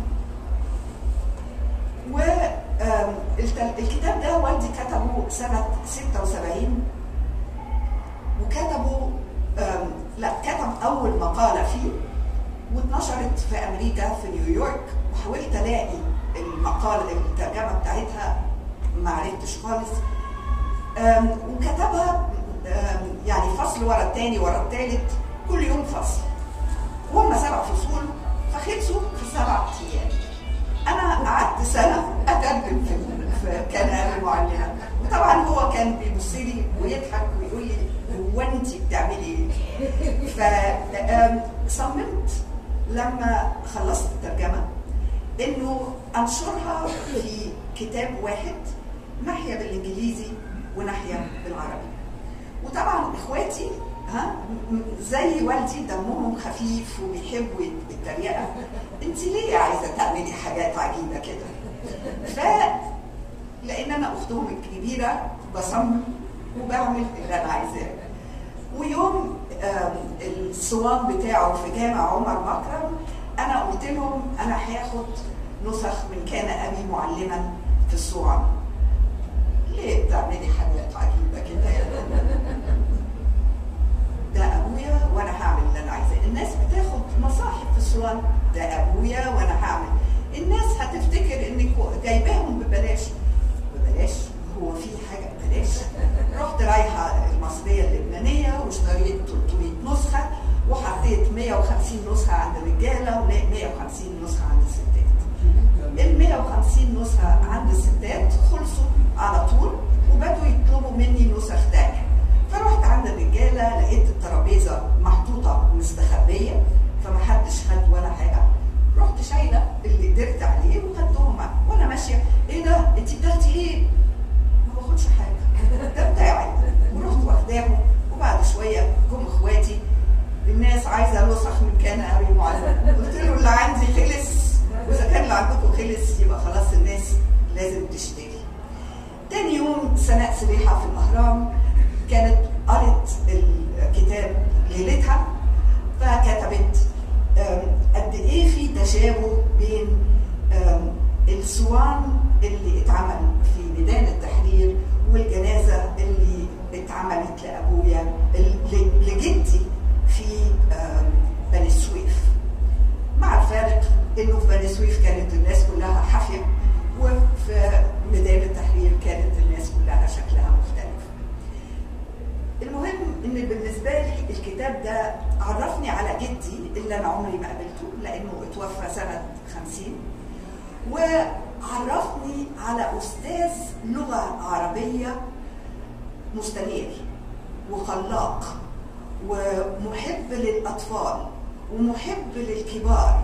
والكتاب ده والدي كتبه سنه 76 وكتبوا آم، لا كتب اول مقاله فيه واتنشرت في امريكا في نيويورك وحاولت الاقي المقال الترجمه بتاعتها ما عرفتش خالص آم، وكتبها آم، يعني فصل ورا التاني ورا التالت كل يوم فصل وهم سبع فصول فخلصوا في سبع ايام انا قعدت سنه اترجم في في كان أنا معلمه وطبعا هو كان بيبص لي ويضحك ويقول لي هو انت بتعملي ايه؟ فصممت لما خلصت الترجمه انه انشرها في كتاب واحد ناحيه بالانجليزي وناحيه بالعربي وطبعا اخواتي ها م- زي والدي دمهم خفيف وبيحبوا التريقه انت ليه عايزه تعملي حاجات عجيبه كده ف لان انا اختهم الكبيره بصمم وبعمل اللي انا عايزاه ويوم آم، الصوان بتاعه في جامع عمر مكرم انا قلت لهم انا هاخد نسخ من كان ابي معلما في الصوان ليه بتعملي حاجات عجيبه كده يا ده ابويا وانا هعمل اللي انا عايزاه الناس بتاخد مصاحف في الصوان ده ابويا وانا هعمل الناس هتفتكر انك جايباهم ببلاش ببلاش هو في حاجه ببلاش رحت رايحه المصريه اللبنانيه واشتريت 300 نسخه وحطيت 150 نسخه عند الرجاله و150 نسخه عند الستات ال 150 نسخه عند الستات خلصوا على طول وبدوا يطلبوا مني نسخ تانية فرحت عند الرجاله لقيت الترابيزه محطوطه مستخبيه فمحدش خد ولا حاجه رحت شايله اللي قدرت عليه وخدتهم معايا. وانا ماشيه ايه ده انت بتاخدي ايه؟ ما باخدش حاجه ده بتاعي ورحت واخداهم وبعد شويه جم اخواتي الناس عايزه نسخ من كان ابي معلم قلت له اللي عندي خلص واذا كان اللي عندكم خلص يبقى خلاص الناس لازم تشتري تاني يوم سناء سبيحة في الأهرام كانت قرت الكتاب ليلتها فكتبت آم، قد ايه في تشابه بين آم، الصوان اللي اتعمل في ميدان التحرير والجنازه اللي اتعملت لابويا ل- لجدي في آم، بني سويف مع الفارق انه في بني سويف كانت الناس كلها حافيه وفي ميدان التحرير كانت الناس كلها شكلها مختلف المهم ان بالنسبه لي الكتاب ده عرفني على جدي اللي انا عمري ما قابلته لانه اتوفى سنه 50 وعرفني على استاذ لغه عربيه مستنير وخلاق ومحب للاطفال ومحب للكبار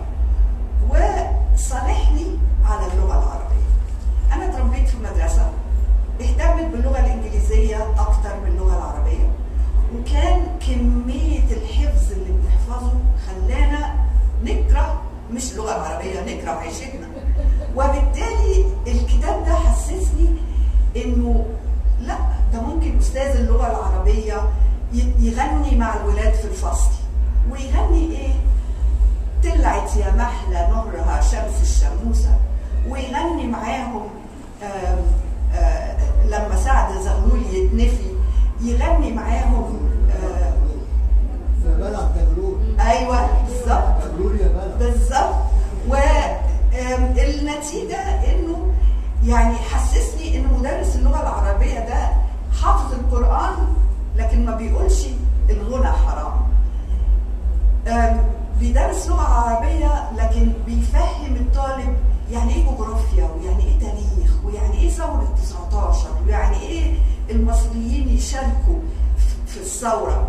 وصالحني على اللغه العربيه انا اتربيت في مدرسه اهتمت باللغه الانجليزيه اكتر من اللغه العربيه وكان كميه الحفظ اللي بنحفظه خلانا نكره مش اللغه العربيه نكره عيشتنا وبالتالي الكتاب ده حسسني انه لا ده ممكن استاذ اللغه العربيه ي- يغني مع الولاد في الفصل ويغني ايه طلعت يا محلى نهرها شمس الشموسة ويغني معاهم آم، آه، لما سعد زغلول يتنفي يغني معاهم آه، يا بلع تغلول ايوه بالظبط تغلول يا بلع بالظبط والنتيجة انه يعني حسسني ان مدرس اللغة العربية ده حافظ القرآن لكن ما بيقولش الغنى حرام أم، بيدرس لغة عربية لكن بيفهم الطالب يعني ايه جغرافيا ويعني ايه تاريخ ويعني ايه ثورة 19 ويعني ايه المصريين يشاركوا في- في الثورة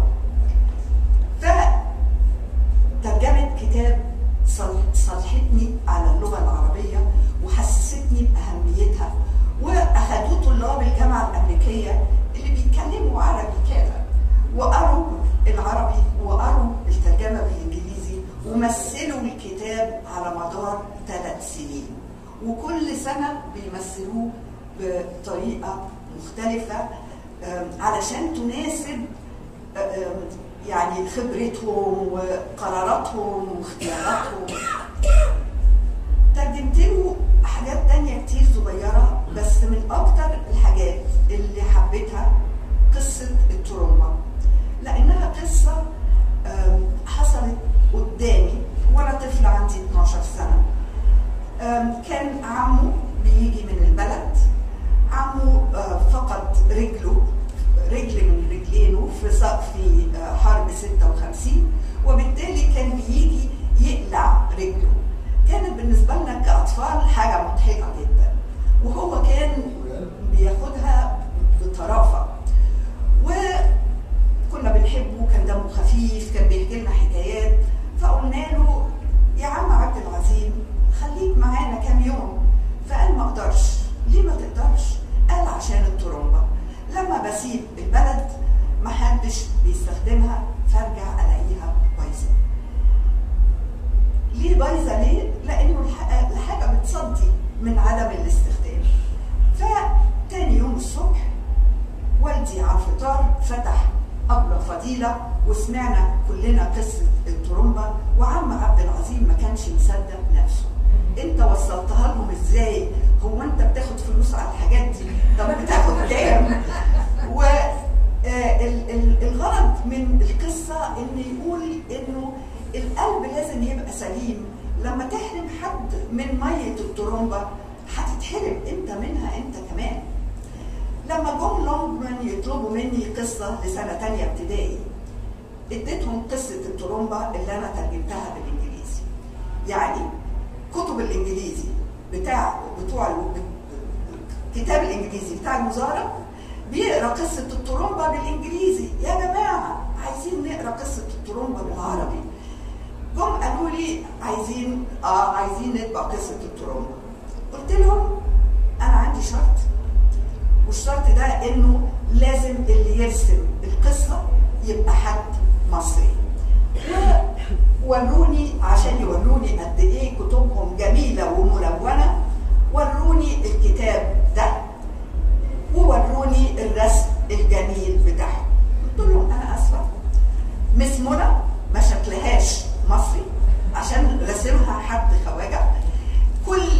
فترجمة كتاب صل- صلحتني على اللغة العربية وحسستني بأهميتها وأخدوه طلاب الجامعة الأمريكية اللي بيتكلموا عربي كده وقروا العربي وقروا الترجمة بالإنجليزي ومثلوا الكتاب على مدار ثلاث سنين وكل سنة بيمثلوه بطريقة مختلفة أم، علشان تناسب أم، يعني خبرتهم وقراراتهم واختياراتهم ترجمت له حاجات تانية كتير صغيرة بس من أكتر الحاجات اللي حبيتها قصة الترومبا لأنها قصة أم، حصلت قدامي وأنا طفل عندي 12 سنة أم، كان عمه بيجي من البلد عمه آه، فقد رجله رجل من رجلينه في ص- في آه، حرب 56 وبالتالي كان بيجي يقلع رجله كانت بالنسبه لنا كاطفال حاجه مضحكه جدا وهو كان بياخدها بطرافه وكنا بنحبه كان دمه خفيف كان بيحكي لنا حكايات فقلنا له يا عم عبد العظيم خليك معانا كام يوم فقال ما اقدرش ليه ما تقدرش قال عشان الترومبه لما بسيب البلد محدش بيستخدمها فارجع الاقيها بايظه ليه بايظه ليه لانه الح- الحاجه بتصدي من عدم الاستخدام فتاني يوم الصبح والدي على الفطار فتح أبلة فضيلة وسمعنا كلنا قصة الترومبا وعم عبد العظيم ما كانش مصدق نفسه انت وصلتها لهم ازاي هو انت بتاخد فلوس على الحاجات دي طب بتاخد كام و آه، ال- ال- الغرض من القصة ان يقول انه القلب لازم يبقى سليم لما تحرم حد من مية الترومبا هتتحرم انت منها انت كمان لما جم لونجمان يطلبوا مني قصة لسنة تانية ابتدائي اديتهم قصة الترومبا اللي أنا ترجمتها بالإنجليزي يعني كتب الإنجليزي بتاع بتوع ال- الكتاب الإنجليزي بتاع الوزارة بيقرا قصة الترومبا بالإنجليزي يا جماعة عايزين نقرا قصة الترومبا بالعربي جم قالوا لي عايزين اه عايزين نطبع قصة الترومبا قلت لهم أنا عندي شرط والشرط ده انه لازم اللي يرسم القصه يبقى حد مصري ووروني عشان يوروني قد ايه كتبهم جميله وملونه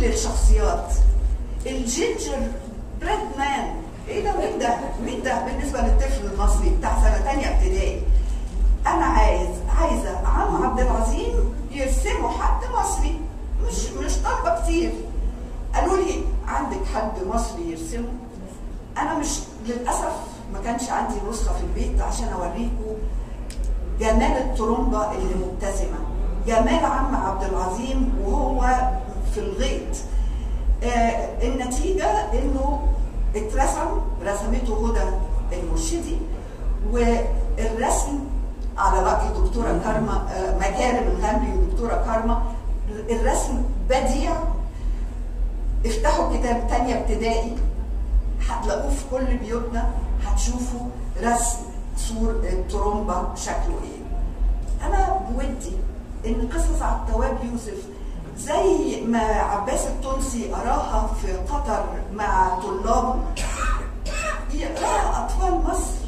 الشخصيات الجينجر بريد مان ايه ده مين ده مين ده بالنسبه للطفل المصري بتاع سنه تانية ابتدائي انا عايز عايزه عم عبد العظيم يرسمه حد مصري مش مش طالبه كتير قالوا لي عندك حد مصري يرسمه انا مش للاسف ما كانش عندي نسخه في البيت عشان اوريكم جمال الترومبه اللي مبتسمه جمال عم عبد العظيم وهو في الغيط آه النتيجه انه اترسم رسمته هدى المرشدي والرسم على راي دكتوره كارما آه مكارم الغامري ودكتوره كارما الرسم بديع افتحوا كتاب تانية ابتدائي هتلاقوه في كل بيوتنا هتشوفوا رسم صور الترومبا شكله ايه انا بودي ان قصص عبد التواب يوسف زي ما عباس التونسي قراها في قطر مع طلابه يقراها اطفال مصر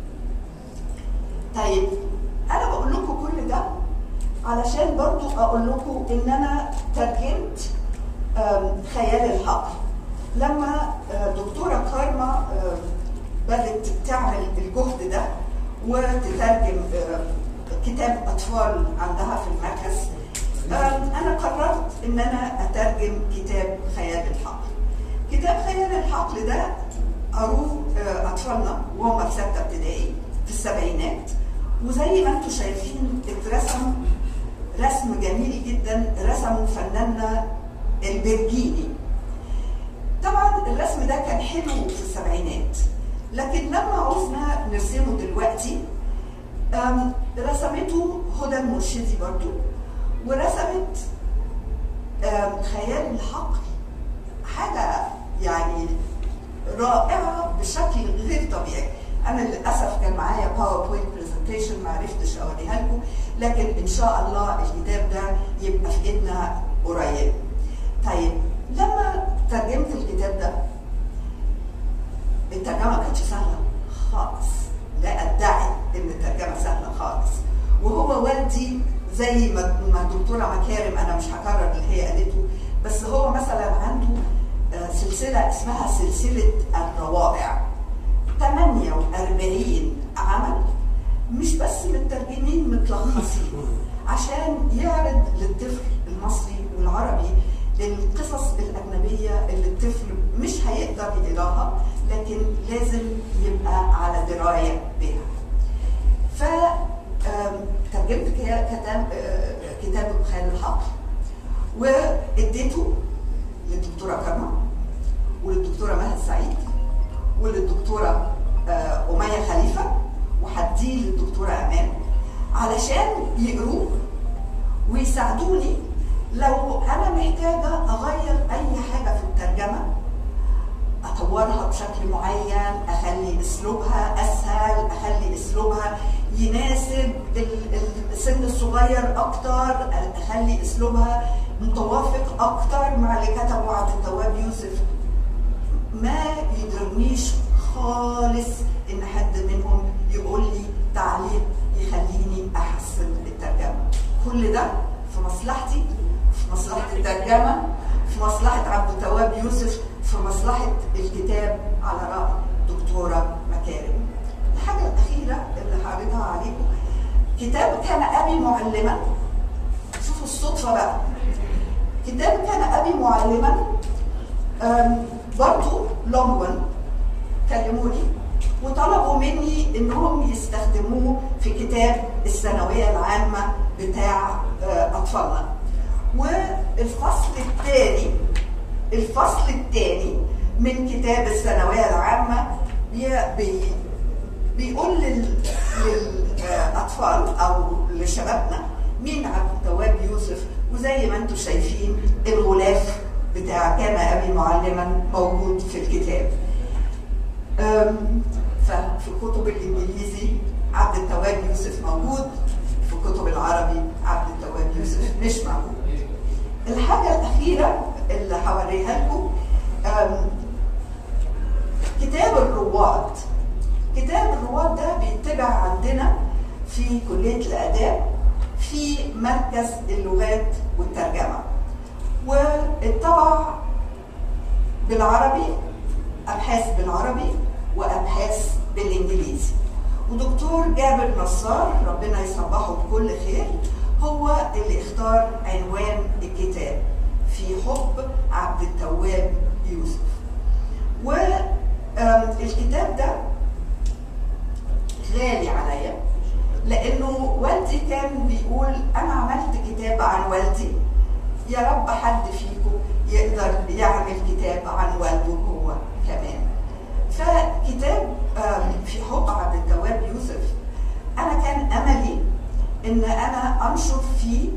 طيب انا بقول لكم كل ده علشان برضو اقول لكم ان انا ترجمت خيال الحقل لما دكتوره كارما بدات تعمل الجهد ده وتترجم كتاب اطفال عندها في المركز انا قررت ان انا اترجم كتاب خيال الحقل كتاب خيال الحقل ده قروه اطفالنا وهم في سته ابتدائي في السبعينات وزي ما انتم شايفين اترسم رسم جميل جدا رسمه فناننا البرجيني طبعا الرسم ده كان حلو في السبعينات لكن لما عوزنا نرسمه دلوقتي رسمته هدى المرشدي برضو ورسمت خيال الحقل حاجة يعني رائعة بشكل غير طبيعي أنا للأسف كان معايا باوربوينت برزنتيشن ما عرفتش أوريها لكم لكن إن شاء الله الكتاب ده يبقى في إيدنا قريب طيب لما ترجمت الكتاب ده الترجمه ما كانتش سهله خالص لا ادعي ان الترجمه سهله خالص وهو والدي زي ما ما الدكتوره مكارم انا مش هكرر اللي هي قالته بس هو مثلا عنده سلسله اسمها سلسله الروائع 48 عمل مش بس مترجمين متلخصين عشان يعرض للطفل المصري والعربي القصص الأجنبية اللي الطفل مش هيقدر يقراها لكن لازم يبقى على دراية بها. ف ترجمت كتاب كتاب خيال الحق واديته للدكتورة كرمة وللدكتورة مهد سعيد وللدكتورة أمية خليفة وهديه للدكتورة أمان علشان يقروه ويساعدوني لو انا محتاجه اغير اي حاجه في الترجمه اطورها بشكل معين اخلي اسلوبها اسهل اخلي اسلوبها يناسب السن الصغير اكتر اخلي اسلوبها متوافق اكتر مع اللي كتبه عبد التواب يوسف ما يضرنيش خالص ان حد منهم يقول لي تعليق يخليني احسن الترجمه كل ده في مصلحتي في مصلحة الترجمة في مصلحة عبد التواب يوسف في مصلحة الكتاب على رأي دكتورة مكارم الحاجة الأخيرة اللي هعرضها عليكم كتاب كان أبي معلما شوفوا الصدفة بقى كتاب كان أبي معلما برضو لونجون كلموني وطلبوا مني انهم يستخدموه في كتاب الثانويه العامه بتاع اطفالنا والفصل الثاني الفصل الثاني من كتاب الثانويه العامه بي بيقول للاطفال او لشبابنا مين عبد التواب يوسف وزي ما انتم شايفين الغلاف بتاع كان ابي معلما موجود في الكتاب ففي الكتب الانجليزي عبد التواب يوسف موجود في الكتب العربي عبد التواب يوسف مش موجود الحاجه الاخيره اللي هوريها لكم كتاب الرواد كتاب الرواد ده بيتبع عندنا في كليه الاداب في مركز اللغات والترجمه اتطبع بالعربي ابحاث بالعربي وابحاث بالانجليزي ودكتور جابر نصار ربنا يصبحه بكل خير هو اللي اختار عنوان الكتاب في حب عبد التواب يوسف والكتاب ده غالي عليا لانه والدي كان بيقول انا عملت كتاب عن والدي يا رب حد فيكم يقدر يعمل كتاب عن والده هو كمان فكتاب في حب عبد التواب يوسف انا كان املي ان انا انشر فيه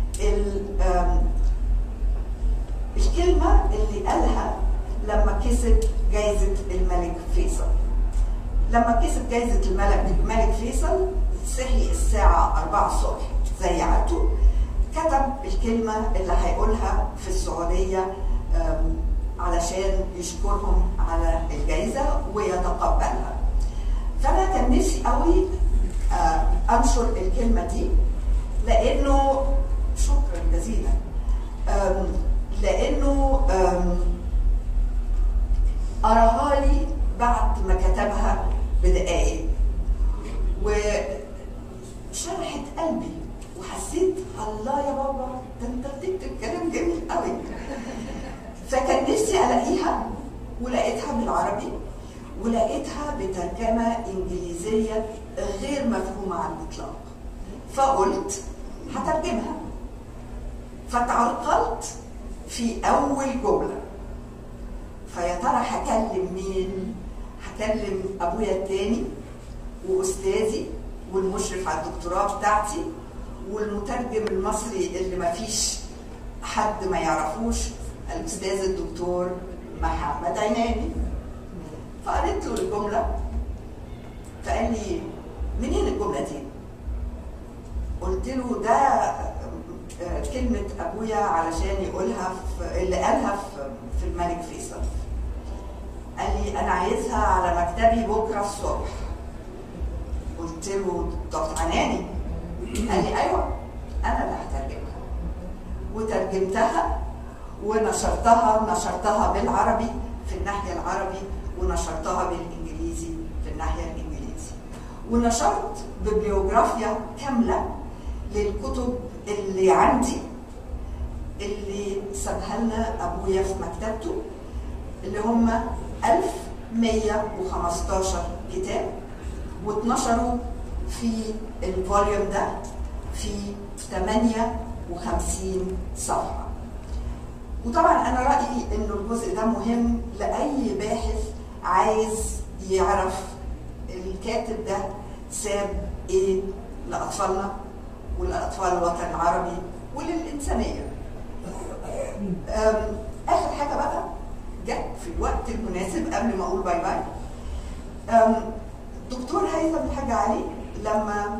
الكلمه اللي قالها لما كسب جائزه الملك فيصل لما كسب جائزه الملك الملك فيصل صحي الساعه 4 الصبح زي عادته كتب الكلمه اللي هيقولها في السعوديه علشان يشكرهم على الجائزه ويتقبلها فانا كان نفسي قوي انشر الكلمه دي لانه شكرا جزيلا لانه قراها لي بعد ما كتبها بدقائق وشرحت قلبي وحسيت الله يا بابا ده انت بتكتب كلام جميل قوي فكان نفسي الاقيها ولقيتها بالعربي ولقيتها بترجمه انجليزيه غير مفهومه على الاطلاق فقلت هترجمها فتعرقلت في اول جمله فيا ترى هكلم مين هكلم ابويا التاني واستاذي والمشرف على الدكتوراه بتاعتي والمترجم المصري اللي ما فيش حد ما يعرفوش الاستاذ الدكتور محمد عناني فقريت له الجمله فقال لي منين الجمله دي؟ قلت له ده كلمة أبويا علشان يقولها في اللي قالها في, في الملك فيصل. قال لي أنا عايزها على مكتبي بكرة الصبح. قلت له دكتور عناني. قال لي أيوه أنا اللي هترجمها. وترجمتها ونشرتها نشرتها بالعربي في الناحية العربي ونشرتها بالإنجليزي في الناحية الإنجليزي. ونشرت ببليوغرافيا كاملة للكتب اللي عندي اللي سابها لنا ابويا في مكتبته اللي هم 1115 كتاب واتنشروا في الفوليوم ده في 58 صفحه وطبعا انا رايي انه الجزء ده مهم لاي باحث عايز يعرف الكاتب ده ساب ايه لاطفالنا ولأطفال الوطن العربي وللإنسانية. آخر حاجة بقى جت في الوقت المناسب قبل ما أقول باي باي. دكتور هيثم الحاج علي لما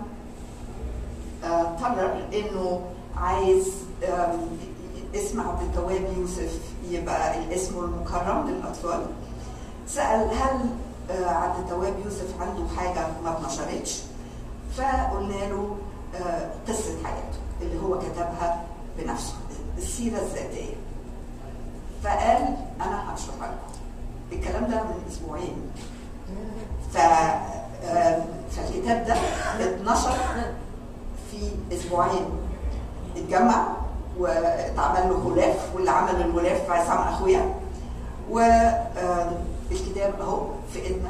قرر إنه عايز اسم عبد التواب يوسف يبقى الاسم المكرم للأطفال سأل هل عبد التواب يوسف عنده حاجة ما اتنشرتش؟ فقلنا له قصة حياته اللي هو كتبها بنفسه السيرة الذاتية فقال أنا هشرحها لكم الكلام ده من أسبوعين ف فالكتاب ده اتنشر في أسبوعين اتجمع واتعمل له غلاف واللي عمل الغلاف عصام أخويا والكتاب أهو في إيدنا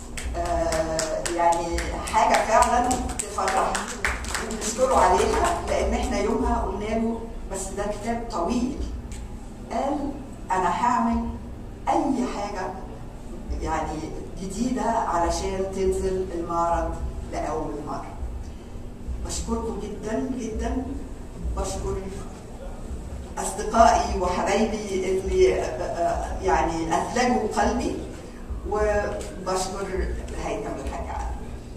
يعني حاجة فعلا تفرح نشكره عليها لان احنا يومها قلنا له بس ده كتاب طويل قال انا هعمل اي حاجه يعني جديده علشان تنزل المعرض لاول مره بشكركم جدا جدا بشكر اصدقائي وحبايبي اللي يعني اثلجوا قلبي وبشكر هيثم الحاج علي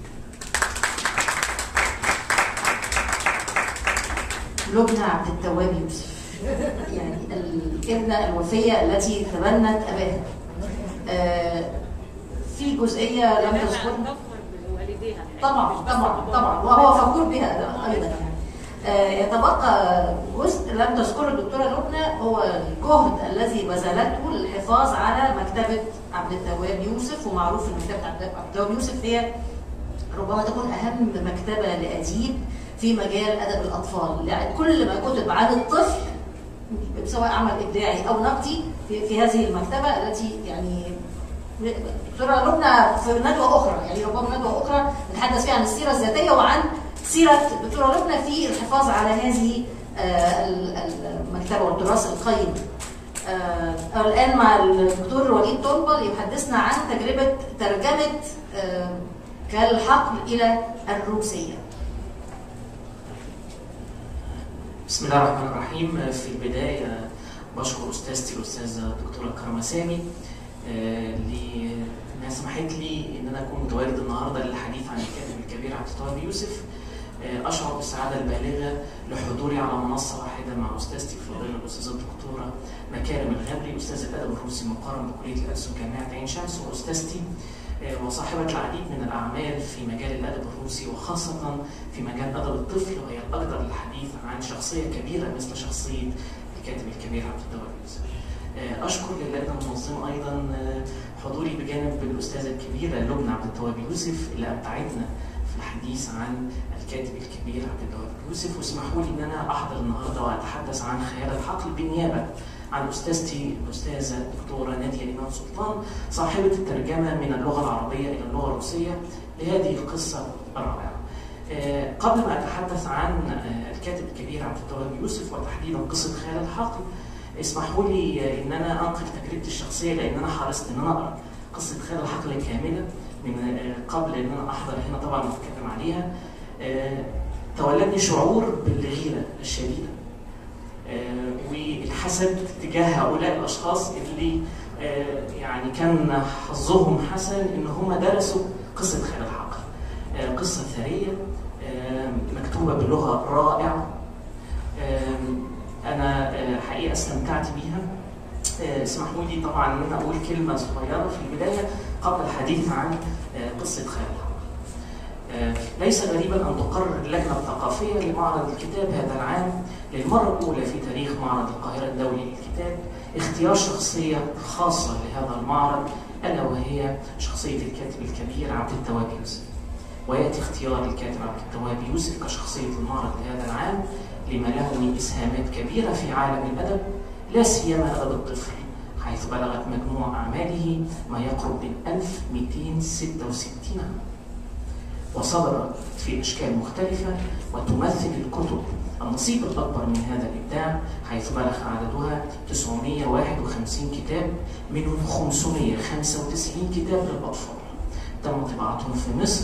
لبنى عبد التواب يوسف يعني الابنة الوفية التي تبنت أباها آه في جزئية لم تذكرها طبعا طبعا طبعا وهو فخور بها أيضا يعني آه، يتبقى جزء لم تذكره الدكتوره لبنى هو الجهد الذي بذلته للحفاظ على مكتبه عبد التواب يوسف ومعروف ان مكتبه عبد عبد التواب يوسف هي ربما تكون اهم مكتبه لاديب في مجال ادب الاطفال يعني كل ما كتب عن الطفل سواء عمل ابداعي او نقدي في, في هذه المكتبه التي يعني دكتوره لبنى في ندوه اخرى يعني ربما ندوه اخرى نتحدث فيها عن السيره الذاتيه وعن سيره الدكتوره لبنى في الحفاظ على هذه آه، ال- المكتبه والتراث القيم. آه، الان مع الدكتور وليد طلبه يحدثنا عن تجربه ترجمه آه، كالحقل الى الروسيه. بسم الله الرحمن الرحيم في البداية بشكر أستاذتي الأستاذة الدكتورة كرمة سامي آه، لأنها سمحت لي إن أنا أكون متواجد النهاردة للحديث عن الكاتب الكبير عبد التواب يوسف آه، أشعر بالسعادة البالغة لحضوري على منصة واحدة مع أستاذتي الفاضلة الأستاذة الدكتورة مكارم الغبري أستاذة الأدب الروسي مقارن بكلية الألسن جامعة عين شمس وأستاذتي آه، وصاحبة العديد من الأعمال في مجال الأدب الروسي وخاصة في مجال أدب الطفل وهي الأقدر للحديث عن شخصية كبيرة مثل شخصية الكاتب الكبير عبد التواب يوسف. آه، أشكر للجنة المنظمة أيضا آه، حضوري بجانب الأستاذة الكبيرة لبنى عبد التواب يوسف اللي أمتعتنا في الحديث عن الكاتب الكبير عبد التواب يوسف واسمحوا لي إن أنا أحضر النهاردة وأتحدث عن خيال الحقل بالنيابة عن أستاذتي الأستاذة الدكتورة نادية إمام سلطان صاحبة الترجمة من اللغة العربية إلى اللغة الروسية لهذه القصة الرائعة. آه، قبل ما أتحدث عن آه، الكاتب الكبير عبد التواب يوسف وتحديدا قصة خيال الحقل اسمحوا لي آه، إن أنا أنقل تجربتي الشخصية لأن أنا حرصت إن أنا أقرأ قصة خيال الحقل كاملة من آه، قبل إن أنا أحضر هنا طبعا وأتكلم عليها آه، تولدني شعور بالغيرة الشديدة آه، والحسد تجاه هؤلاء الاشخاص اللي آه، يعني كان حظهم حسن ان هم درسوا قصه خيال الحقل آه، قصه ثريه آه، مكتوبه بلغه رائعه آم، انا آه، حقيقه استمتعت بيها آه، اسمحوا لي طبعا ان انا اقول كلمه صغيره في البدايه قبل الحديث عن آه، قصه خيال الحقل آه، ليس غريبا ان تقرر اللجنه الثقافيه لمعرض الكتاب هذا العام للمره الاولى في تاريخ معرض القاهره الدولي للكتاب اختيار شخصيه خاصه لهذا المعرض الا وهي شخصيه الكاتب الكبير عبد التواب يوسف. وياتي اختيار الكاتب عبد التواب يوسف كشخصيه المعرض لهذا العام لما له من اسهامات كبيره في عالم الادب لا سيما ادب الطفل حيث بلغت مجموع اعماله ما يقرب من 1266 عام. وصدرت في أشكال مختلفة وتمثل الكتب النصيب الأكبر من هذا الإبداع حيث بلغ عددها 951 كتاب منهم 595 كتاب للأطفال تم طباعتهم في مصر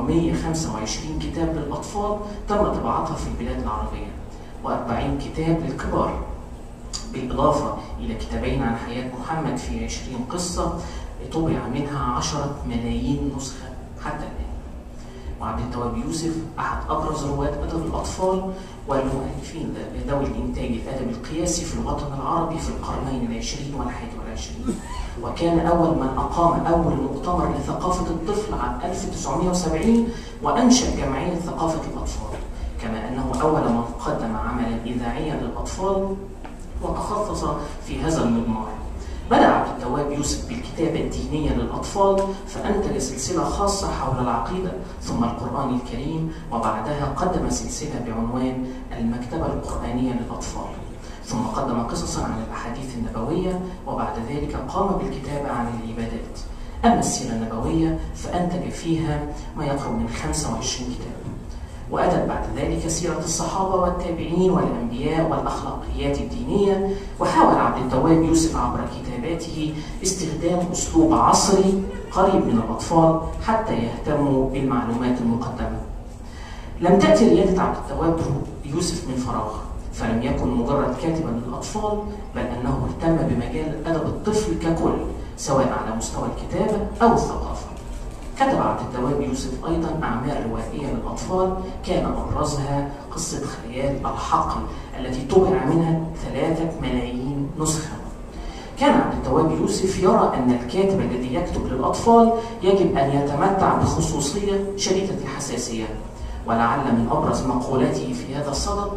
و125 كتاب للأطفال تم طباعتها في البلاد العربية و40 كتاب للكبار بالإضافة إلى كتابين عن حياة محمد في 20 قصة طبع منها 10 ملايين نسخة حتى الآن وعبد التواب يوسف أحد أبرز رواد أدب الأطفال والمؤلفين ذوي الإنتاج الأدبي القياسي في الوطن العربي في القرنين العشرين والحادي والعشرين وكان أول من أقام أول مؤتمر لثقافة الطفل عام 1970 وأنشأ جمعية ثقافة الأطفال كما أنه أول من قدم عملا إذاعيا للأطفال وتخصص في هذا المضمار بدأ عبد التواب يوسف بالكتابة الدينية للأطفال فأنتج سلسلة خاصة حول العقيدة ثم القرآن الكريم وبعدها قدم سلسلة بعنوان المكتبة القرآنية للأطفال ثم قدم قصصا عن الأحاديث النبوية وبعد ذلك قام بالكتابة عن العبادات أما السيرة النبوية فأنتج فيها ما يقرب من 25 كتاب وأتت بعد ذلك سيرة الصحابة والتابعين والأنبياء والأخلاقيات الدينية وحاول عبد التواب يوسف عبر كتاباته استخدام أسلوب عصري قريب من الأطفال حتى يهتموا بالمعلومات المقدمة لم تأتي ريادة عبد التواب يوسف من فراغ فلم يكن مجرد كاتبا للأطفال بل أنه اهتم بمجال أدب الطفل ككل سواء على مستوى الكتابة أو الثقافة كتب عبد التواب يوسف أيضا أعمال روائية للأطفال كان أبرزها قصة خيال الحقل التي طبع منها ثلاثة ملايين نسخة كان عبد التواب يوسف يرى أن الكاتب الذي يكتب للأطفال يجب أن يتمتع بخصوصية شديدة الحساسية ولعل من أبرز مقولاته في هذا الصدد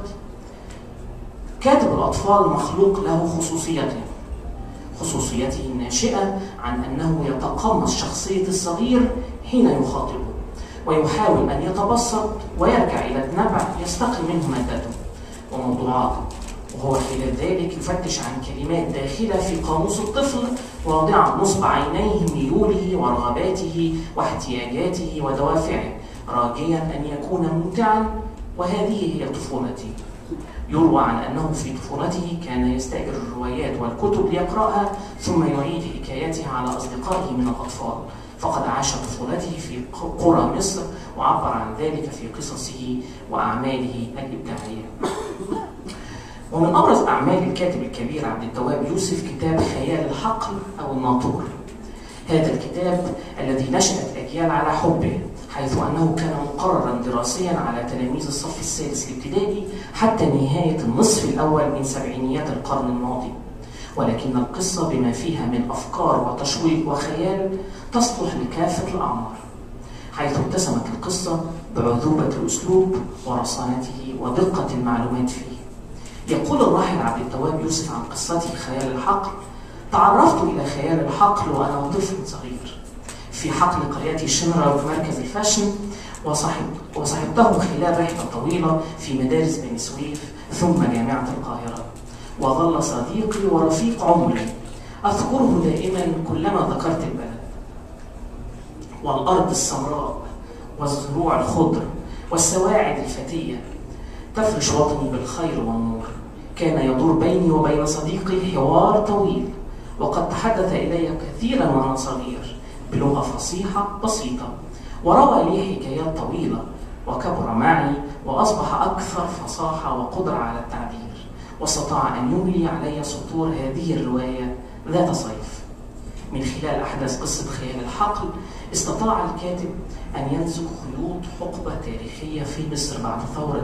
كاتب الأطفال مخلوق له خصوصيته خصوصيته الناشئة عن أنه يتقمص شخصية الصغير حين يخاطبه ويحاول أن يتبسط ويرجع إلى النبع يستقي منه مادته وموضوعاته وهو خلال ذلك يفتش عن كلمات داخلة في قاموس الطفل واضعا نصب عينيه ميوله ورغباته واحتياجاته ودوافعه راجيا أن يكون ممتعا وهذه هي طفولته يروى عن أنه في طفولته كان يستأجر الروايات والكتب ليقرأها ثم يعيد حكاياتها على أصدقائه من الأطفال فقد عاش طفولته في قرى مصر وعبر عن ذلك في قصصه وأعماله الإبداعية ومن أبرز أعمال الكاتب الكبير عبد التواب يوسف كتاب خيال الحقل أو الناطور هذا الكتاب الذي نشأت أجيال على حبه حيث أنه كان مقررا دراسيا على تلاميذ الصف السادس الابتدائي حتى نهاية النصف الأول من سبعينيات القرن الماضي ولكن القصة بما فيها من أفكار وتشويق وخيال تصلح لكافة الأعمار حيث اتسمت القصة بعذوبة الأسلوب ورصانته ودقة المعلومات فيه يقول الراحل عبد التواب يوسف عن قصته خيال الحقل تعرفت إلى خيال الحقل وأنا طفل صغير في حقل قرية شمرة بمركز الفاشن وصحب وصحبته خلال رحلة طويلة في مدارس بني سويف ثم جامعة القاهرة وظل صديقي ورفيق عمري أذكره دائما كلما ذكرت البلد والأرض السمراء والزروع الخضر والسواعد الفتية تفرش وطني بالخير والنور كان يدور بيني وبين صديقي حوار طويل وقد تحدث إلي كثيرا وأنا صغير بلغة فصيحة بسيطة وروى لي حكايات طويلة وكبر معي وأصبح أكثر فصاحة وقدرة على التعبير واستطاع أن يملي علي سطور هذه الرواية ذات صيف من خلال أحداث قصة خيال الحقل استطاع الكاتب أن ينسج خيوط حقبة تاريخية في مصر بعد ثورة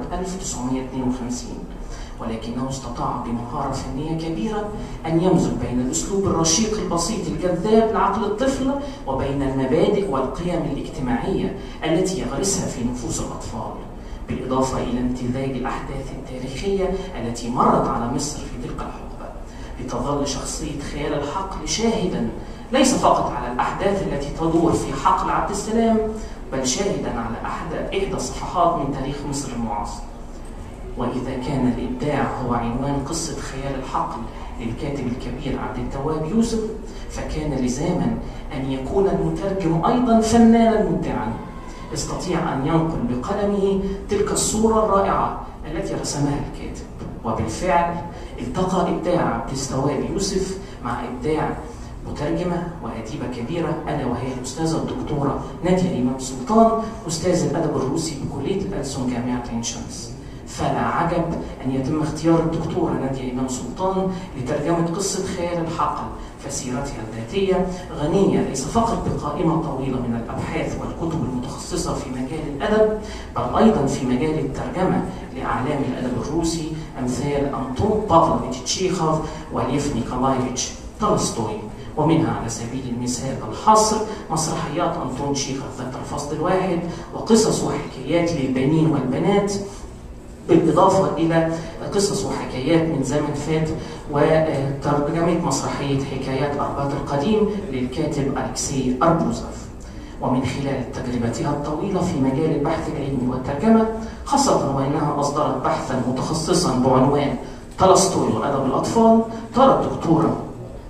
1952 ولكنه استطاع بمهارة فنية كبيرة أن يمزج بين الأسلوب الرشيق البسيط الجذاب لعقل الطفل وبين المبادئ والقيم الاجتماعية التي يغرسها في نفوس الأطفال بالإضافة إلى امتزاج الأحداث التاريخية التي مرت على مصر في تلك الحقبة لتظل شخصية خيال الحقل شاهدا ليس فقط على الأحداث التي تدور في حقل عبد السلام بل شاهدا على أحد إحدى صفحات من تاريخ مصر المعاصر وإذا كان الإبداع هو عنوان قصة خيال الحقل للكاتب الكبير عبد التواب يوسف فكان لزاما أن يكون المترجم أيضا فنانا مبدعا يستطيع أن ينقل بقلمه تلك الصورة الرائعة التي رسمها الكاتب وبالفعل التقى إبداع عبد التواب يوسف مع إبداع مترجمة وأديبة كبيرة ألا وهي الأستاذة الدكتورة نادية إمام سلطان أستاذ الأدب الروسي بكلية الألسن جامعة عين شمس فلا عجب أن يتم اختيار الدكتورة نادية إمام سلطان لترجمة قصة خيال الحقل فسيرتها الذاتية غنية ليس فقط بقائمة طويلة من الأبحاث والكتب المتخصصة في مجال الأدب بل أيضا في مجال الترجمة لأعلام الأدب الروسي أمثال أنطون بافلوفيتش تشيخوف وليف نيكولايفيتش تولستوي ومنها على سبيل المثال الحصر مسرحيات أنطون تشيخوف ذات الفصل الواحد وقصص وحكايات للبنين والبنات بالإضافة إلى قصص وحكايات من زمن فات وترجمة مسرحية حكايات أرباط القديم للكاتب ألكسي أربوزوف ومن خلال تجربتها الطويلة في مجال البحث العلمي والترجمة خاصة وأنها أصدرت بحثا متخصصا بعنوان تولستوي وأدب الأطفال ترى الدكتورة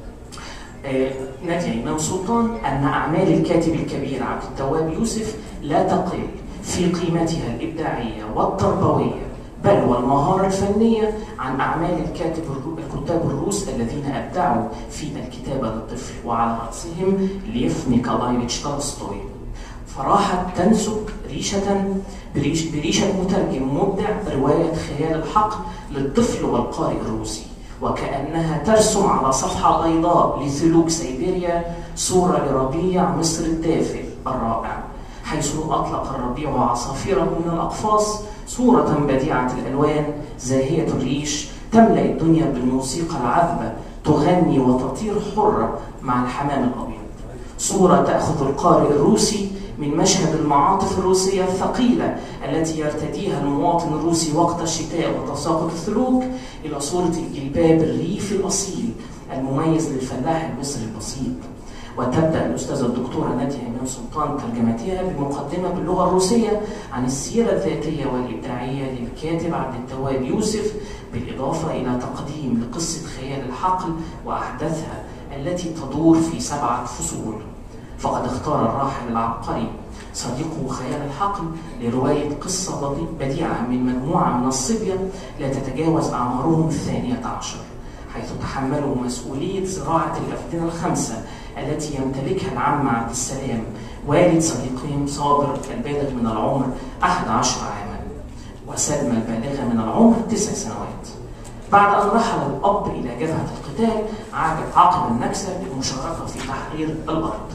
نادية إمام سلطان أن أعمال الكاتب الكبير عبد التواب يوسف لا تقل في قيمتها الإبداعية والتربوية بل والمهارة الفنية عن أعمال الكاتب الكتاب الروس الذين أبدعوا في الكتابة للطفل وعلى رأسهم ليف نيكولايفيتش تولستوي فراحت تنسج ريشة بريش بريشة مترجم مبدع رواية خيال الحق للطفل والقارئ الروسي وكأنها ترسم على صفحة بيضاء لثلوج سيبيريا صورة لربيع مصر الدافئ الرائع حيث أطلق الربيع عصافيره من الأقفاص صورة بديعة الألوان زاهية الريش تملأ الدنيا بالموسيقى العذبة تغني وتطير حرة مع الحمام الأبيض صورة تأخذ القارئ الروسي من مشهد المعاطف الروسية الثقيلة التي يرتديها المواطن الروسي وقت الشتاء وتساقط الثلوج إلى صورة الجلباب الريفي الأصيل المميز للفلاح المصري البسيط وتبدأ الأستاذة الدكتورة نادية إمام سلطان ترجمتها بمقدمة باللغة الروسية عن السيرة الذاتية والإبداعية للكاتب عبد التواب يوسف بالإضافة إلى تقديم لقصة خيال الحقل وأحداثها التي تدور في سبعة فصول فقد اختار الراحل العبقري صديقه خيال الحقل لرواية قصة بديعة من مجموعة من الصبية لا تتجاوز أعمارهم الثانية عشر حيث تحملوا مسؤولية زراعة الأفدنة الخمسة التي يمتلكها العم عبد السلام والد صديقهم صابر البالغ من العمر 11 عاما وسلمى البالغة من العمر تسع سنوات بعد أن رحل الأب إلى جبهة القتال عقب النكسة بالمشاركة في تحرير الأرض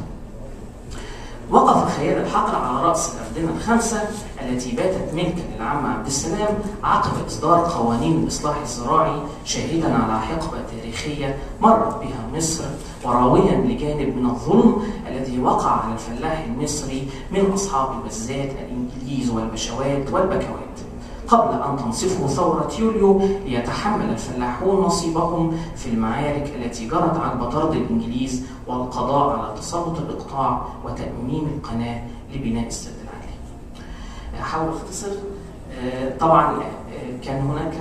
وقف خيال الحقل على رأس الأفدنة الخمسة التي باتت ملكا للعم عبد السلام عقب إصدار قوانين الإصلاح الزراعي شاهدا على حقبة تاريخية مرت بها مصر وراويا لجانب من الظلم الذي وقع على الفلاح المصري من أصحاب البزات الإنجليز والبشوات والبكوات قبل أن تنصفه ثورة يوليو ليتحمل الفلاحون نصيبهم في المعارك التي جرت عقب طرد الإنجليز والقضاء على تسلط الإقطاع وتأميم القناة لبناء السد العالي. أحاول أختصر طبعا كان هناك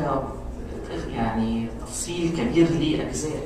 يعني تفصيل كبير لأجزاء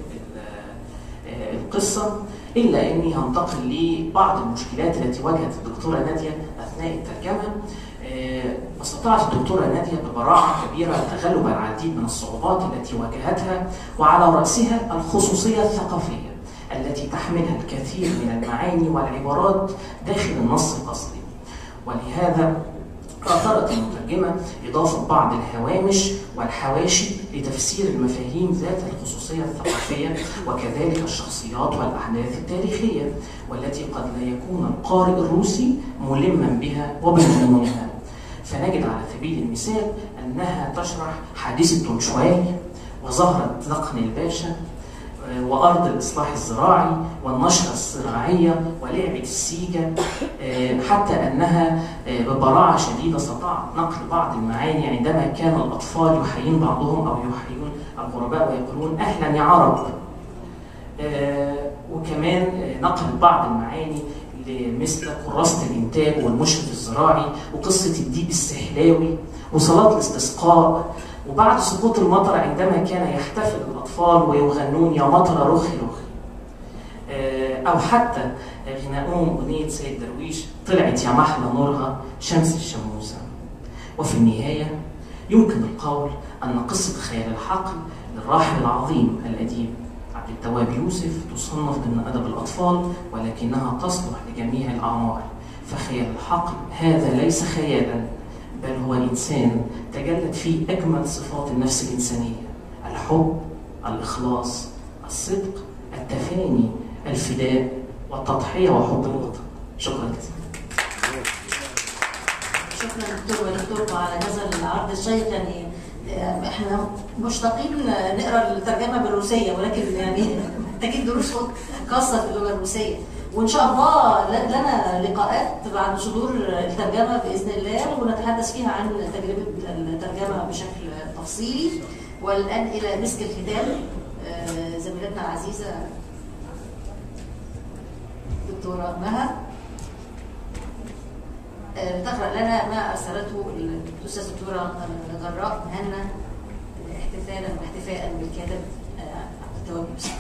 القصة إلا أني هنتقل لبعض المشكلات التي واجهت الدكتورة نادية أثناء الترجمة استطاعت الدكتورة نادية ببراعة كبيرة تغلب العديد من الصعوبات التي واجهتها وعلى رأسها الخصوصية الثقافية التي تحملها الكثير من المعاني والعبارات داخل النص الأصلي ولهذا آثرت المترجمة إضافة بعض الهوامش والحواشي لتفسير المفاهيم ذات الخصوصية الثقافية وكذلك الشخصيات والأحداث التاريخية والتي قد لا يكون القارئ الروسي ملما بها وبمضمونها فنجد على سبيل المثال أنها تشرح حادثة تونشواي وزهرة ذقن الباشا وأرض الإصلاح الزراعي والنشرة الزراعية ولعبة السيجا حتى أنها ببراعة شديدة استطاعت نقل بعض المعاني عندما كان الأطفال يحيين بعضهم أو يحيون الغرباء ويقولون أهلا يا عرب وكمان نقل بعض المعاني مثل كراسة الإنتاج والمشرف الزراعي وقصة الديب السحلاوي وصلاة الاستسقاء وبعد سقوط المطر عندما كان يحتفل الأطفال ويغنون يا مطر رخي رخي أو حتى غناؤهم أغنية سيد درويش طلعت يا محلى نورها شمس الشموسة وفي النهاية يمكن القول أن قصة خيال الحقل للراحل العظيم الأديب عبد التواب يوسف تصنف ضمن أدب الأطفال ولكنها تصلح لجميع الأعمار فخيال الحقل هذا ليس خيالا بل هو إنسان تجلت فيه أجمل صفات النفس الإنسانية الحب الإخلاص الصدق التفاني الفداء والتضحية وحب الوطن شكرا جزيلا شكرا دكتور ودكتور على هذا العرض الشيق يعني احنا مشتاقين نقرا الترجمه بالروسيه ولكن يعني محتاجين دروس خاصه في اللغه الروسيه وان شاء الله لنا لقاءات بعد صدور الترجمه باذن الله ونتحدث فيها عن تجربه الترجمه بشكل تفصيلي والان الى مسك الختام زميلتنا العزيزه دكتوره مها تقرا لنا ما ارسلته الاستاذه الدكتوره جراء مهنا احتفالا واحتفاء بالكاتب عبد التواب يوسف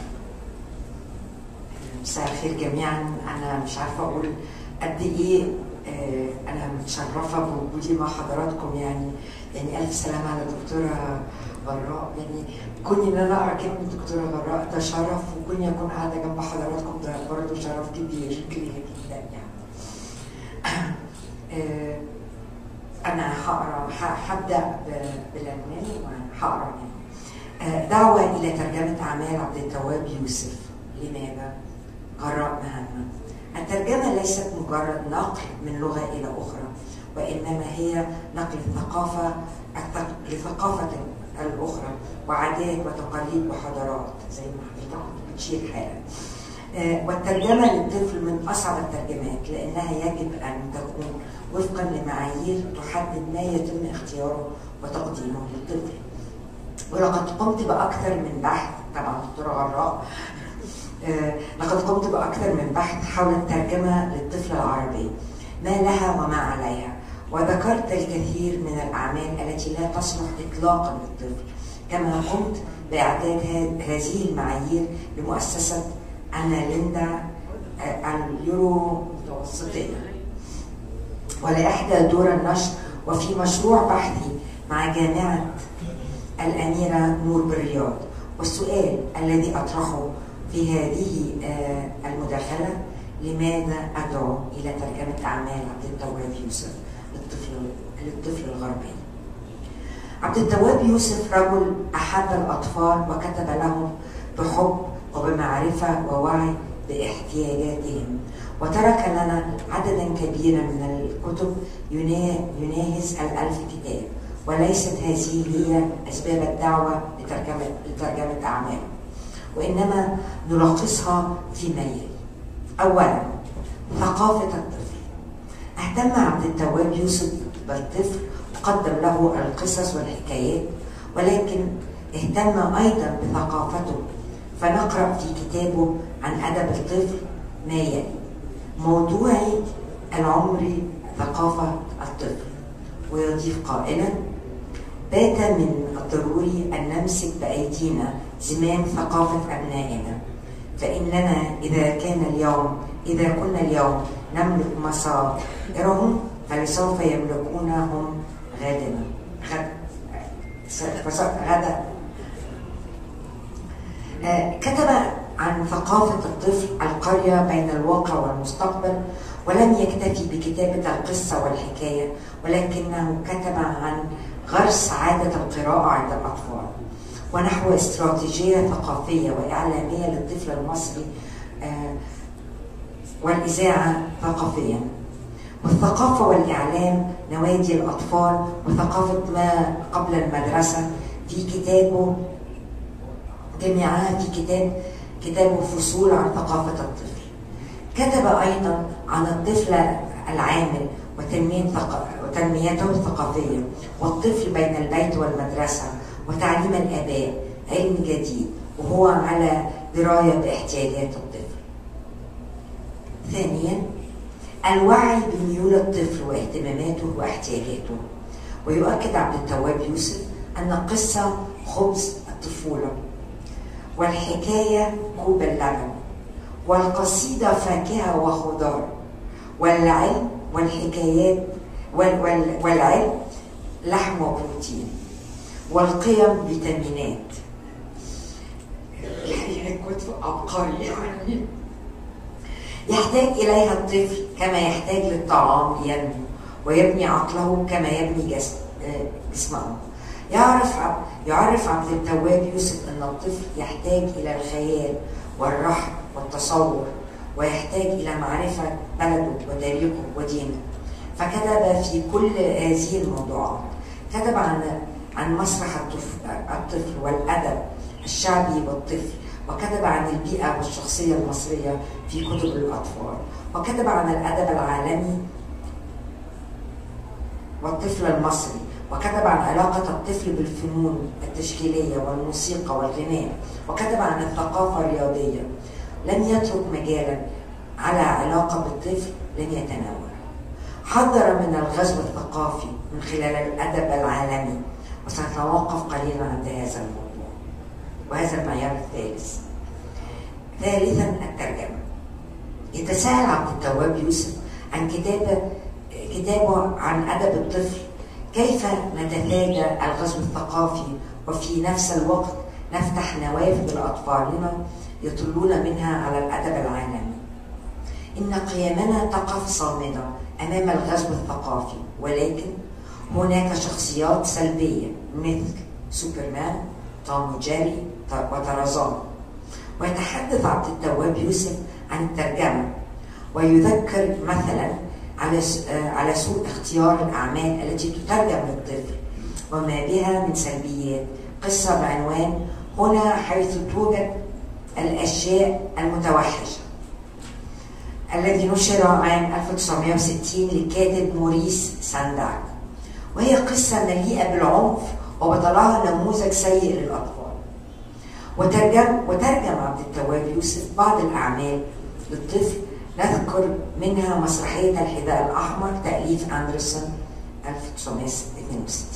مساء الخير جميعا انا مش عارفه اقول قد ايه انا متشرفه بوجودي مع حضراتكم يعني يعني الف سلامه على الدكتوره غراء يعني كوني ان انا اقرا كلمه الدكتوره غراء ده شرف وكوني اكون قاعده جنب حضراتكم ده برضه شرف كبير كبير جدا يعني انا هقرا هبدا بالعنوان وهقرا دعوه الى ترجمه اعمال عبد التواب يوسف لماذا؟ جراء مهمة الترجمة ليست مجرد نقل من لغة إلى أخرى وإنما هي نقل الثقافة لثقافة الأخرى وعادات وتقاليد وحضارات زي ما حضرتك بتشير حالا آه، والترجمة للطفل من أصعب الترجمات لأنها يجب أن تكون وفقا لمعايير تحدد ما يتم اختياره وتقديمه للطفل ولقد قمت بأكثر من بحث طبعا دكتورة غراء آه، لقد قمت بأكثر من بحث حول الترجمة للطفل العربي ما لها وما عليها وذكرت الكثير من الأعمال التي لا تصلح إطلاقا للطفل كما قمت بإعداد ه- هذه المعايير لمؤسسة أنا ليندا آه، اليورو متوسطية ولإحدى دور النشر وفي مشروع بحثي مع جامعة الأميرة نور بالرياض والسؤال الذي أطرحه في هذه آه، المداخلة لماذا أدعو إلى ترجمة أعمال عبد التواب يوسف للطفل للطفل الغربي عبد التواب يوسف رجل أحب الأطفال وكتب لهم بحب وبمعرفة ووعي باحتياجاتهم وترك لنا عددا كبيرا من الكتب ينا- يناهز الألف كتاب وليست هذه هي أسباب الدعوة لترجمة, لترجمة أعماله وإنما نلخصها فيما يلي أولا ثقافة الطفل اهتم عبد التواب يوسف بالطفل وقدم له القصص والحكايات ولكن اهتم أيضا بثقافته فنقرأ في كتابه عن أدب الطفل ما يلي موضوعي العمري ثقافة الطفل ويضيف قائلا بات من الضروري أن نمسك بأيدينا زمام ثقافة أبنائنا فإننا إذا كان اليوم إذا كنا اليوم نملك مصائرهم فلسوف يملكونهم غدا غد فس- غدا آه، كتب عن ثقافة الطفل القرية بين الواقع والمستقبل ولم يكتفي بكتابة القصة والحكاية ولكنه كتب عن غرس عادة القراءة عند الأطفال ونحو استراتيجية ثقافية وإعلامية للطفل المصري آه، والإذاعة ثقافيا والثقافة والإعلام نوادي الأطفال وثقافة ما قبل المدرسة في كتابه جميعها في كتاب كتابه فصول عن ثقافة الطفل كتب أيضا عن الطفل العامل وتنمية ثق- وتنميته الثقافية والطفل بين البيت والمدرسة وتعليم الآباء علم جديد وهو على دراية باحتياجات الطفل ثانيا الوعي بميول الطفل واهتماماته واحتياجاته ويؤكد عبد التواب يوسف أن القصة خبز الطفولة والحكاية كوب اللبن والقصيدة فاكهة وخضار والعلم والحكايات وال وال والعلم لحم وبروتين والقيم فيتامينات الحقيقة كتب عبقري يعني يحتاج إليها الطفل كما يحتاج للطعام لينمو ويبني عقله كما يبني جسم آه، جسمه يعرف عب- يعرف عبد التواب يوسف أن الطفل يحتاج إلى الخيال والرحم والتصور ويحتاج إلى معرفة بلده وتاريخه ودينه فكتب في كل هذه الموضوعات كتب عن عن مسرح الطفل, الطفل والأدب الشعبي والطفل وكتب عن البيئة والشخصية المصرية في كتب الأطفال وكتب عن الأدب العالمي والطفل المصري وكتب عن علاقة الطفل بالفنون التشكيلية والموسيقى والغناء وكتب عن الثقافة الرياضية لم يترك مجالا على علاقة بالطفل لم يتناول حذر من الغزو الثقافي من خلال الأدب العالمي وسنتوقف قليلا عند هذا الموضوع وهذا المعيار الثالث ثالثا الترجمة يتساءل عبد التواب يوسف عن كتابة كتابه عن أدب الطفل كيف نتفادى الغزو الثقافي وفي نفس الوقت نفتح نوافذ لأطفالنا يطلون منها على الأدب العالمي إن قيمنا تقف صامدة أمام الغزو الثقافي ولكن هناك شخصيات سلبية مثل سوبرمان توم وجيري وطرزان ويتحدث عبد التواب يوسف عن الترجمة ويذكر مثلا على على سوء اختيار الأعمال التي تترجم للطفل وما بها من سلبيات قصة بعنوان هنا حيث توجد الأشياء المتوحشة الذي نشر عام 1960 للكاتب موريس سانداك وهي قصة مليئة بالعنف وبطلها نموذج سيء للأطفال وترجم وترجم عبد التواب يوسف بعض الأعمال للطفل نذكر منها مسرحية الحذاء الأحمر تأليف أندرسون 1962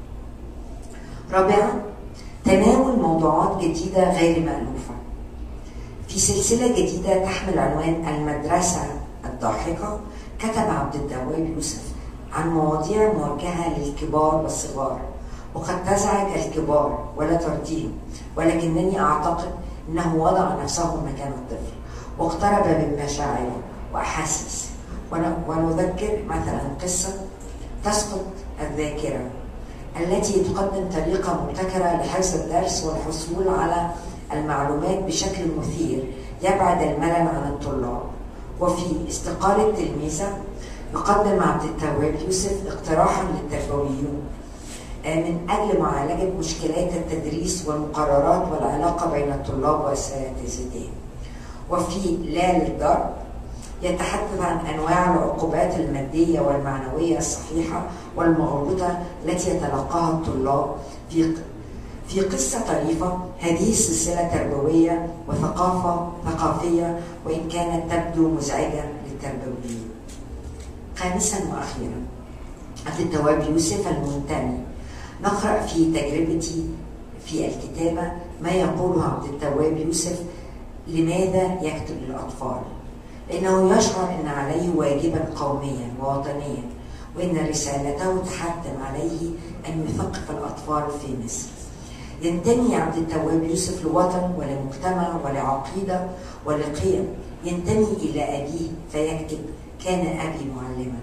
رابعا تناول موضوعات جديدة غير مألوفة في سلسلة جديدة تحمل عنوان المدرسة الضاحكة كتب عبد التواب يوسف عن مواضيع موجهة للكبار والصغار وقد تزعج الكبار ولا ترضيهم ولكنني أعتقد أنه وضع نفسه مكان الطفل واقترب من مشاعره وأحاسيسه ونذكر مثلا قصة تسقط الذاكرة التي تقدم طريقة مبتكرة لحفظ الدرس والحصول على المعلومات بشكل مثير يبعد الملل عن الطلاب وفي استقالة تلميذة يقدم عبد التواب يوسف اقتراحا للتربويون من أجل معالجة مشكلات التدريس والمقررات والعلاقة بين الطلاب وأساتذتهم وفي لا للضرب يتحدث عن انواع العقوبات الماديه والمعنويه الصحيحه والمغلوطه التي يتلقاها الطلاب في في قصة طريفة هذه السلسلة تربوية وثقافة ثقافية وإن كانت تبدو مزعجة للتربويين. خامسا وأخيرا عبد التواب يوسف المنتمي نقرأ في تجربتي في الكتابة ما يقوله عبد التواب يوسف لماذا يكتب للأطفال لأنه يشعر أن عليه واجبا قوميا ووطنيا وأن رسالته تحتم عليه أن يثقف الأطفال في مصر ينتمي عبد التواب يوسف لوطن ولمجتمع ولعقيدة ولقيم ينتمي إلى أبيه فيكتب كان أبي معلما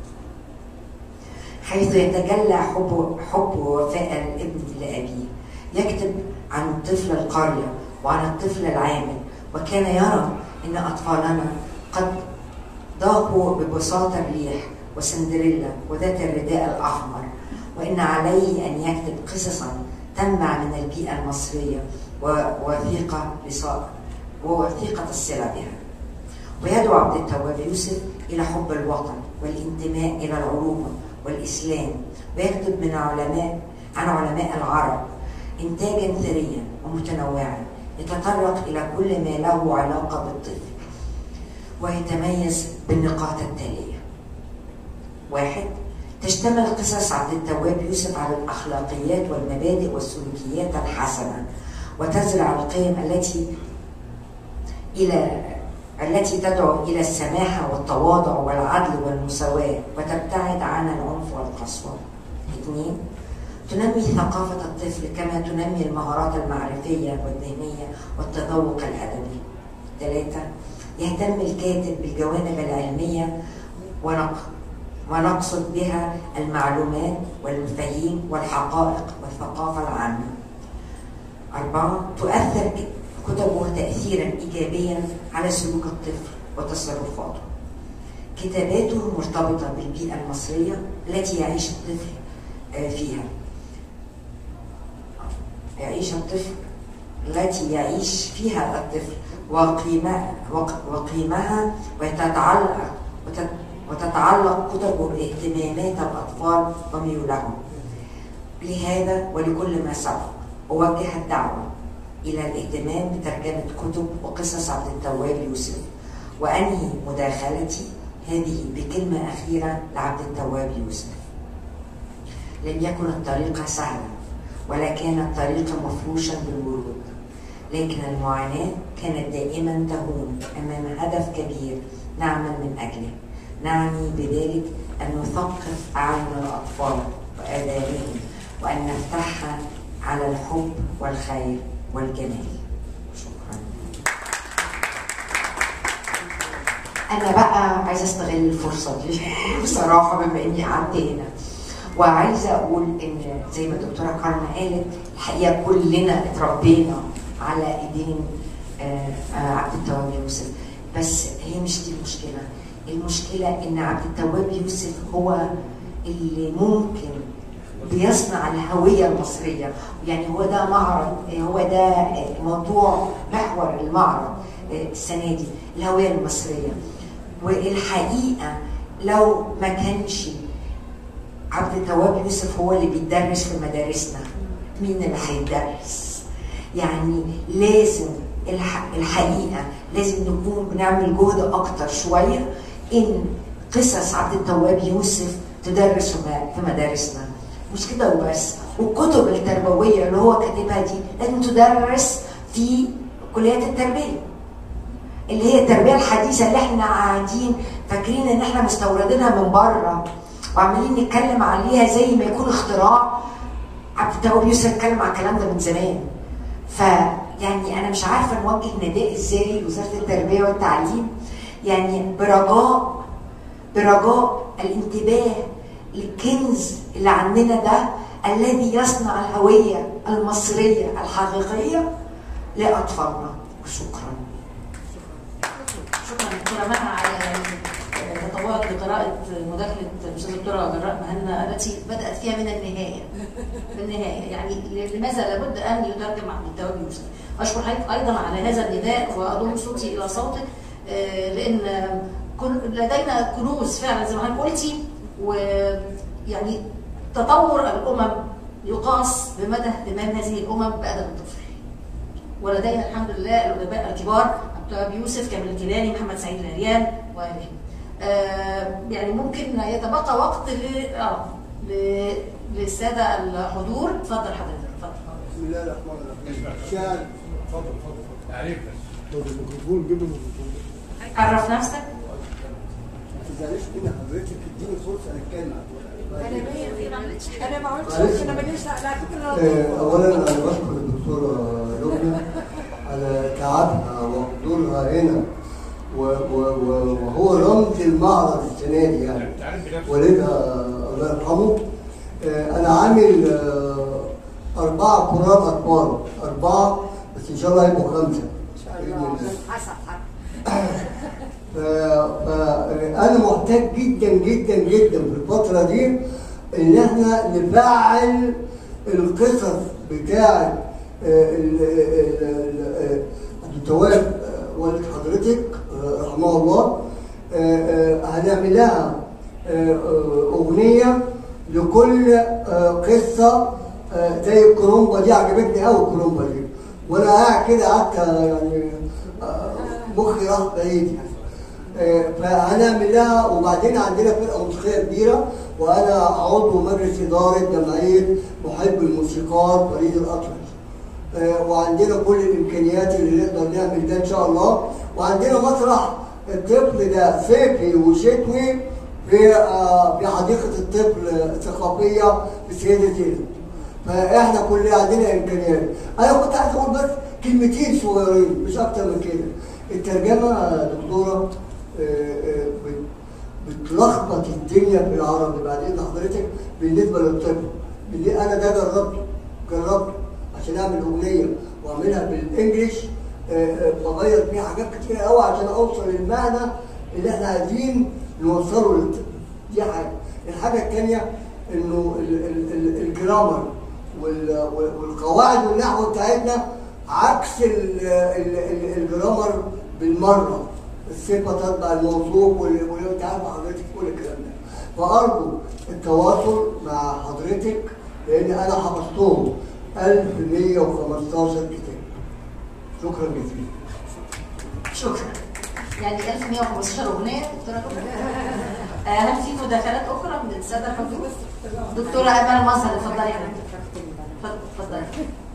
حيث يتجلى حب حب ووفاء الابن لأبيه يكتب عن الطفل القرية وعن الطفل العامل وكان يرى ان اطفالنا قد ضاقوا ببساطه الريح وسندريلا وذات الرداء الاحمر وان عليه ان يكتب قصصا تنبع من البيئه المصريه ووثيقه ووثيقه الصله بها ويدعو عبد التواب يوسف الى حب الوطن والانتماء الى العروبه والاسلام ويكتب من علماء عن علماء العرب انتاجا ثريا ومتنوعا يتطرق إلى كل ما له علاقة بالطفل ويتميز بالنقاط التالية واحد تشتمل قصص عبد التواب يوسف على الأخلاقيات والمبادئ والسلوكيات الحسنة وتزرع القيم التي إلى التي تدعو إلى السماحة والتواضع والعدل والمساواة وتبتعد عن العنف والقسوة. اثنين تنمي ثقافة الطفل كما تنمي المهارات المعرفية والذهنية والتذوق الأدبي. ثلاثة يهتم الكاتب بالجوانب العلمية ونقصد بها المعلومات والمفاهيم والحقائق والثقافة العامة. أربعة تؤثر كتبه تأثيرا إيجابيا على سلوك الطفل وتصرفاته. كتاباته مرتبطة بالبيئة المصرية التي يعيش الطفل فيها. يعيش الطفل التي يعيش فيها الطفل وقيمة وقيمها وتتعلق وتتعلق كتبه باهتمامات الأطفال وميولهم. لهذا ولكل ما سبق أوجه الدعوة إلى الاهتمام بترجمة كتب وقصص عبد التواب يوسف وأنهي مداخلتي هذه بكلمة أخيرة لعبد التواب يوسف لم يكن الطريق سهلا ولا كان الطريق مفروشا بالورود لكن المعاناة كانت دائما تهون أمام هدف كبير نعمل من أجله نعني بذلك أن نثقف أعين الأطفال وآذانهم وأن نفتحها على الحب والخير والجمال شكرا انا بقى عايزه استغل الفرصه دي بصراحه بما اني قعدت هنا وعايزه اقول ان زي ما الدكتوره كارما قالت الحقيقه كلنا اتربينا على ايدين عبد التواب يوسف بس هي مش دي المشكله المشكله ان عبد التواب يوسف هو اللي ممكن بيصنع الهوية المصرية يعني هو ده معرض هو ده موضوع محور المعرض السنة دي الهوية المصرية والحقيقه لو ما كانش عبد التواب يوسف هو اللي بيدرس في مدارسنا مين اللي هيدرس يعني لازم الح- الحقيقه لازم نكون بنعمل جهد اكتر شويه ان قصص عبد التواب يوسف تدرس في م- في مدارسنا مش كده وبس والكتب التربويه اللي هو كاتبها دي لازم تدرس في كليات التربيه اللي هي التربيه الحديثه اللي احنا قاعدين فاكرين ان احنا مستوردينها من بره وعمالين نتكلم عليها زي ما يكون اختراع عبد التواب يوسف اتكلم على الكلام ده من زمان فيعني انا مش عارفه نوجه نداء ازاي لوزاره التربيه والتعليم يعني برجاء برجاء الانتباه للكنز اللي عندنا ده الذي يصنع الهويه المصريه الحقيقيه لاطفالنا وشكرا شكرا دكتوره مها على تطوعك لقراءه مداخله الاستاذه الدكتوره جراء مهنا التي بدات فيها من النهايه من النهايه يعني لماذا لابد ان يترجم عبد التواب يوسف اشكر حضرتك ايضا على هذا النداء واضم صوتي الى صوتك آه، لان كن- لدينا كنوز فعلا زي ما حضرتك قلتي ويعني تطور الامم يقاس بمدى اهتمام هذه الامم بادب الطفل ولدينا الحمد لله الادباء الكبار عبد الوهاب يوسف كامل الكيلاني محمد سعيد العريان وغيرهم آه يعني ممكن يتبقى وقت ل آه ل- للساده الحضور اتفضل حضرتك اتفضل بسم الله الرحمن الرحيم شاعر اتفضل اتفضل تعريف بس خد الميكروفون جيب الميكروفون عرف نفسك ما تزعليش مني حضرتك اديني فرصه اتكلم انا ما قلتش انا ماليش على فكره آه، اولا انا بشكر الدكتوره لبنى على تعبها وحضورها هنا و- و- و- وهو رمز المعرض السنه دي يعني تعريف بنفسك والدها الله يرحمه آه، انا عامل آه، أربعة قرآن أطفال أربعة بس إن شاء الله يبقوا خمسة بإذن الله حسب حسب ف- فأنا محتاج جدا جدا جدا في الفترة دي إن إحنا نفعل القصص بتاعة آه، ال- ال- ال- آه، عبد التواب آه، والد حضرتك آه، رحمه الله آه، آه، هنعمل لها آه، آه، أغنية لكل آه، قصة آه، زي الكرومبا دي عجبتني قوي الكرومبا دي وأنا قاعد كده قعدت يعني آه، مخي راح بعيد يعني آه، فهنعمل لها وبعدين عندنا فرقه موسيقيه كبيره وانا عضو مجلس اداره جمعيه محب الموسيقار فريد الاطلس آه، وعندنا كل الامكانيات اللي نقدر نعمل ده ان شاء الله وعندنا مسرح الطفل ده صيفي وشتوي في آه، في حديقه الطفل الثقافيه في سيده زينب فاحنا كلنا عندنا امكانيات انا كنت عايز اقول بس كلمتين صغيرين مش اكتر من كده الترجمه يا دكتوره آه، آه، بت- بتلخبط الدنيا في العربي بعد اذن حضرتك بالنسبه للطفل اللي انا ده جربته جربته عشان اعمل اغنيه واعملها بالانجلش آه، آه، بغير فيها حاجات كتير قوي عشان اوصل للمعنى اللي احنا عايزين نوصله للطفل دي حاجه الحاجه الثانيه انه ال- ال- ال- الجرامر وال- وال- والقواعد والنحو بتاعتنا عكس ال- ال- ال- الجرامر بالمره الصفه تتبع الموصوف وال- وانت عارف حضرتك كل الكلام ده فارجو التواصل مع حضرتك لان انا حفظتهم 1115 كتاب شكرا جزيلا شكرا يعني 1115 اغنيه دكتوره لبنى. آه، هل في مداخلات اخرى من الساده الحضور؟ دكتوره امال مظهر اتفضلي يا حبيبتي اتفضل- اتفضلي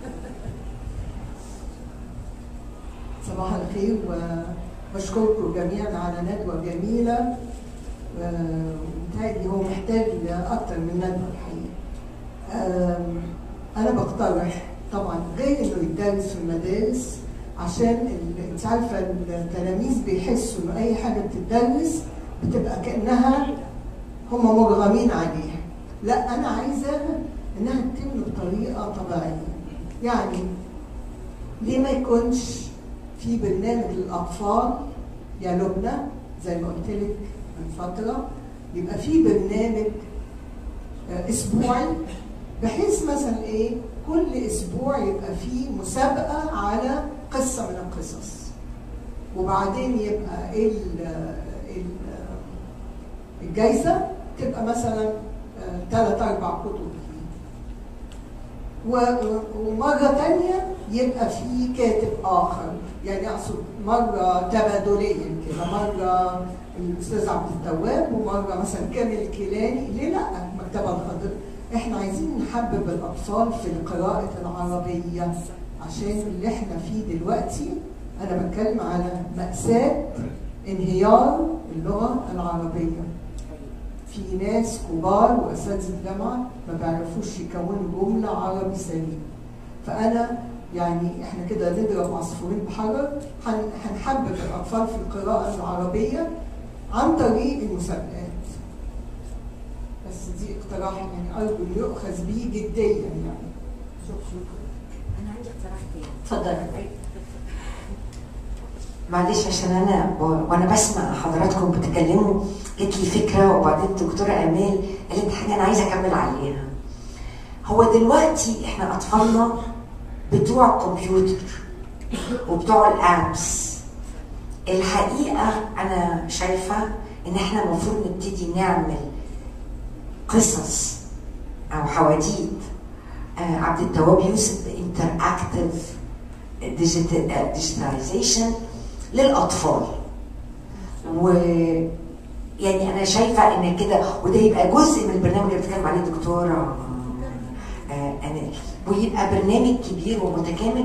صباح الخير وبشكركم جميعا على ندوة جميلة ومتهيألي هو محتاج أكتر من ندوة الحقيقة. آم، أنا بقترح طبعا غير إنه يدرس في المدارس عشان ال- أنت عارفة التلاميذ بيحسوا إنه أي حاجة بتدرس بتبقى كأنها هم مرغمين عليها. لا أنا عايزاها إنها تتم بطريقة طبيعية. يعني ليه ما يكونش في برنامج للاطفال يا لبنى زي ما قلت لك من فتره يبقى في برنامج آه، اسبوعي بحيث مثلا ايه كل اسبوع يبقى فيه مسابقه على قصه من القصص وبعدين يبقى ال- الجايزه تبقى مثلا ثلاث اربع كتب و- ومره تانية يبقى في كاتب اخر يعني اقصد مره تبادليا كده مره الاستاذ عبد التواب ومره مثلا كامل الكيلاني ليه لا المكتبه الخضراء احنا عايزين نحبب الاطفال في القراءه العربيه عشان اللي احنا فيه دلوقتي انا بتكلم على ماساه انهيار اللغه العربيه في ناس كبار واساتذه جامعه ما بيعرفوش يكونوا جمله عربي سليم فانا يعني احنا كده نضرب عصفورين بحجر هن- هنحبب الاطفال في القراءه العربيه عن طريق المسابقات بس دي اقتراح يعني ارجو إن يؤخذ به جديا يعني انا عندي اقتراح تاني اتفضلي معلش عشان انا و- وانا بسمع حضراتكم بتتكلموا جت لي فكره وبعدين الدكتوره امال قالت حاجه انا عايزه اكمل عليها هو دلوقتي احنا اطفالنا بتوع الكمبيوتر وبتوع الابس الحقيقه انا شايفه ان احنا المفروض نبتدي نعمل قصص او حواديت آه، عبد التواب يوسف انتراكتيف ديجيتاليزيشن للاطفال و يعني انا شايفه ان كده وده يبقى جزء من البرنامج اللي بتتكلم عليه الدكتوره آه، امال ويبقى برنامج كبير ومتكامل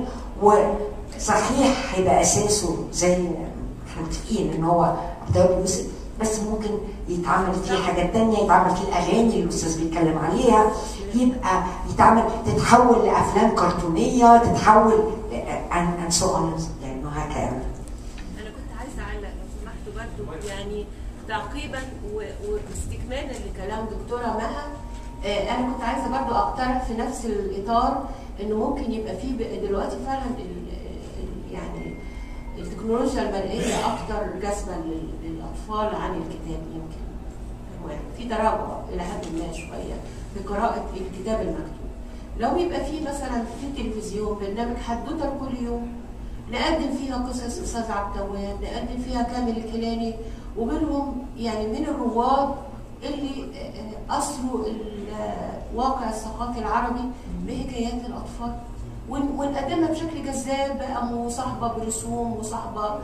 وصحيح هيبقى اساسه زي احنا متفقين ان هو عبد الوهاب يوسف بس ممكن يتعمل فيه حاجات تانية يتعمل فيه الاغاني اللي الاستاذ بيتكلم عليها يبقى يتعمل تتحول لافلام كرتونيه تتحول ان سو اون يعني وهكذا انا كنت عايزه اعلق لو سمحتوا برضو يعني تعقيبا و- واستكمالا لكلام دكتوره مها آه، انا كنت عايزه برضو اقترح في نفس الاطار انه ممكن يبقى في ب- دلوقتي فعلا ال- ال- يعني التكنولوجيا المرئيه اكتر جذبا لل- للاطفال عن الكتاب يمكن هو في تراجع الى حد ما شويه في قراءه الكتاب المكتوب لو يبقى في مثلا في التلفزيون برنامج حدوته كل يوم نقدم فيها قصص استاذ عبد التواب نقدم فيها كامل الكيلاني ومنهم يعني من الرواد اللي آه، اسروا الواقع الثقافي العربي بحكايات الاطفال ون- ونقدمها بشكل جذاب بقى مصاحبه برسوم مصاحبه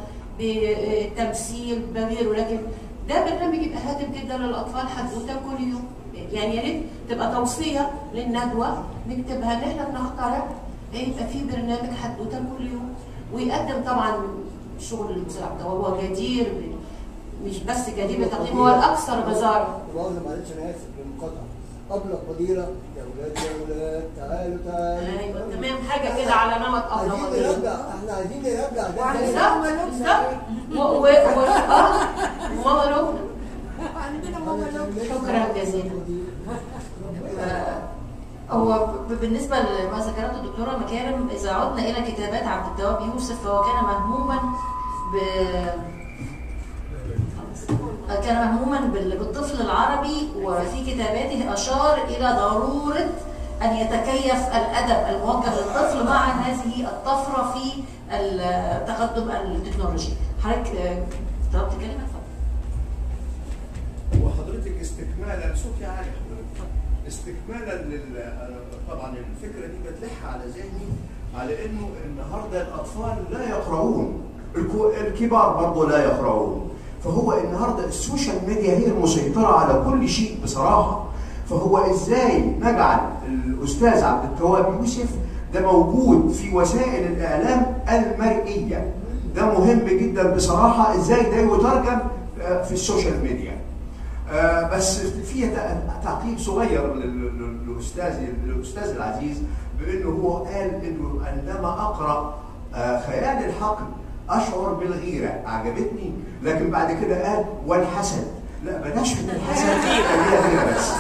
بتمثيل بغيره لكن ده برنامج يبقى هادف جدا للاطفال حدوته كل يوم يعني يا ريت تبقى توصيه للندوه نكتبها ان احنا بنخترع يبقى في برنامج حدوته كل يوم ويقدم طبعا شغل الاستاذ عبد الوهاب هو جدير ب- مش بس جدير بتقديم هو الاكثر غزاره مؤاخذة معلش انا اسف بالمقاطعة قبل الفضيلة يا ولاد يا ولاد تعالوا تعالوا ايوه تمام حاجه كده على نمط عايزين ابله نرجع احنا عايزين نرجع ده بالظبط بالظبط و- و- و- آه، وماما لبنى عندنا ماما لو شكرا جزيلا آه، هو ب- بالنسبه لما ذكرته الدكتوره مكارم اذا عدنا الى كتابات عبد التواب يوسف فهو كان مهموما ب كان مهموما بال- بالطفل العربي وفي كتاباته اشار الى ضروره ان يتكيف الادب الموجه للطفل مع هذه الطفره في التقدم التكنولوجي. حضرتك آه، طلبت كلمه؟ اتفضل. وحضرتك استكمالا صوتي عالي حضرتك استكمالا لل طبعا الفكره دي بتلح على ذهني على انه النهارده الاطفال لا يقرؤون الكو- الكبار برضه لا يقرؤون فهو النهارده السوشيال ميديا هي المسيطره على كل شيء بصراحه فهو ازاي نجعل الاستاذ عبد التواب يوسف ده موجود في وسائل الاعلام المرئيه ده مهم جدا بصراحه ازاي ده يترجم آه، في السوشيال ميديا آه، بس في تع- تعقيب صغير لل- لل- للاستاذ للاستاذ العزيز بانه هو قال انه عندما اقرا آه، خيال الحقل اشعر بالغيره عجبتني لكن بعد كده قال والحسد لا بلاش من الحسد خليها غيره بس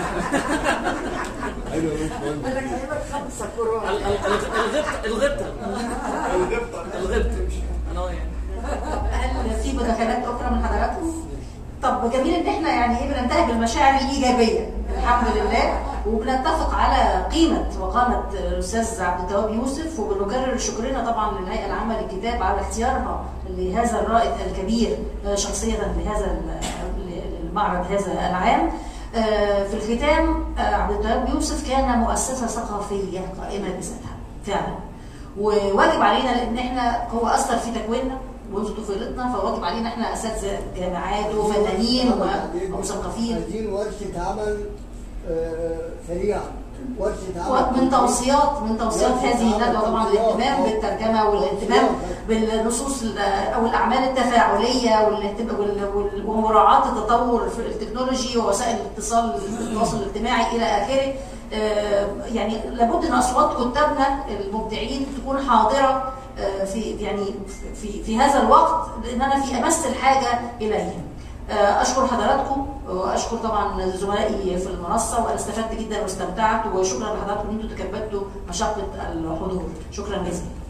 انا كلمك خمسه كورونا ال- ال- ال- الغبطه الغبطه الغبطه انا يعني هل في مداخلات اخرى من حضراتكم؟ طب جميل ان احنا يعني ايه بننتهي بالمشاعر الايجابيه الحمد لله وبنتفق على قيمه وقامه الاستاذ عبد التواب يوسف وبنكرر شكرنا طبعا للهيئه العامه للكتاب على اختيارها لهذا الرائد الكبير آه، شخصيه لهذا ال- المعرض هذا العام آه، في الختام آه، عبد الوهاب يوسف كان مؤسسه ثقافيه قائمه بذاتها فعلا وواجب علينا لان احنا هو اثر في تكويننا منذ طفولتنا فواجب علينا احنا اساتذه جامعات وفنانين ومثقفين عايزين ورشه عمل آه، سريعه ورشه عمل ومن توصيات من توصيات هذه الندوه طبعا الاهتمام بالترجمه والاهتمام بالنصوص ال- او الاعمال التفاعليه والاهتم- وال- وال- ومراعاه التطور في التكنولوجي ووسائل الاتصال التواصل الاجتماعي الى اخره آه، يعني لابد ان اصوات كتابنا المبدعين تكون حاضره آه، في يعني في في هذا الوقت لاننا في امس الحاجه اليهم. آه، اشكر حضراتكم واشكر طبعا زملائي في المنصه وانا استفدت جدا واستمتعت وشكرا لحضراتكم ان انتم تكبدتوا مشقه الحضور شكرا جزيلا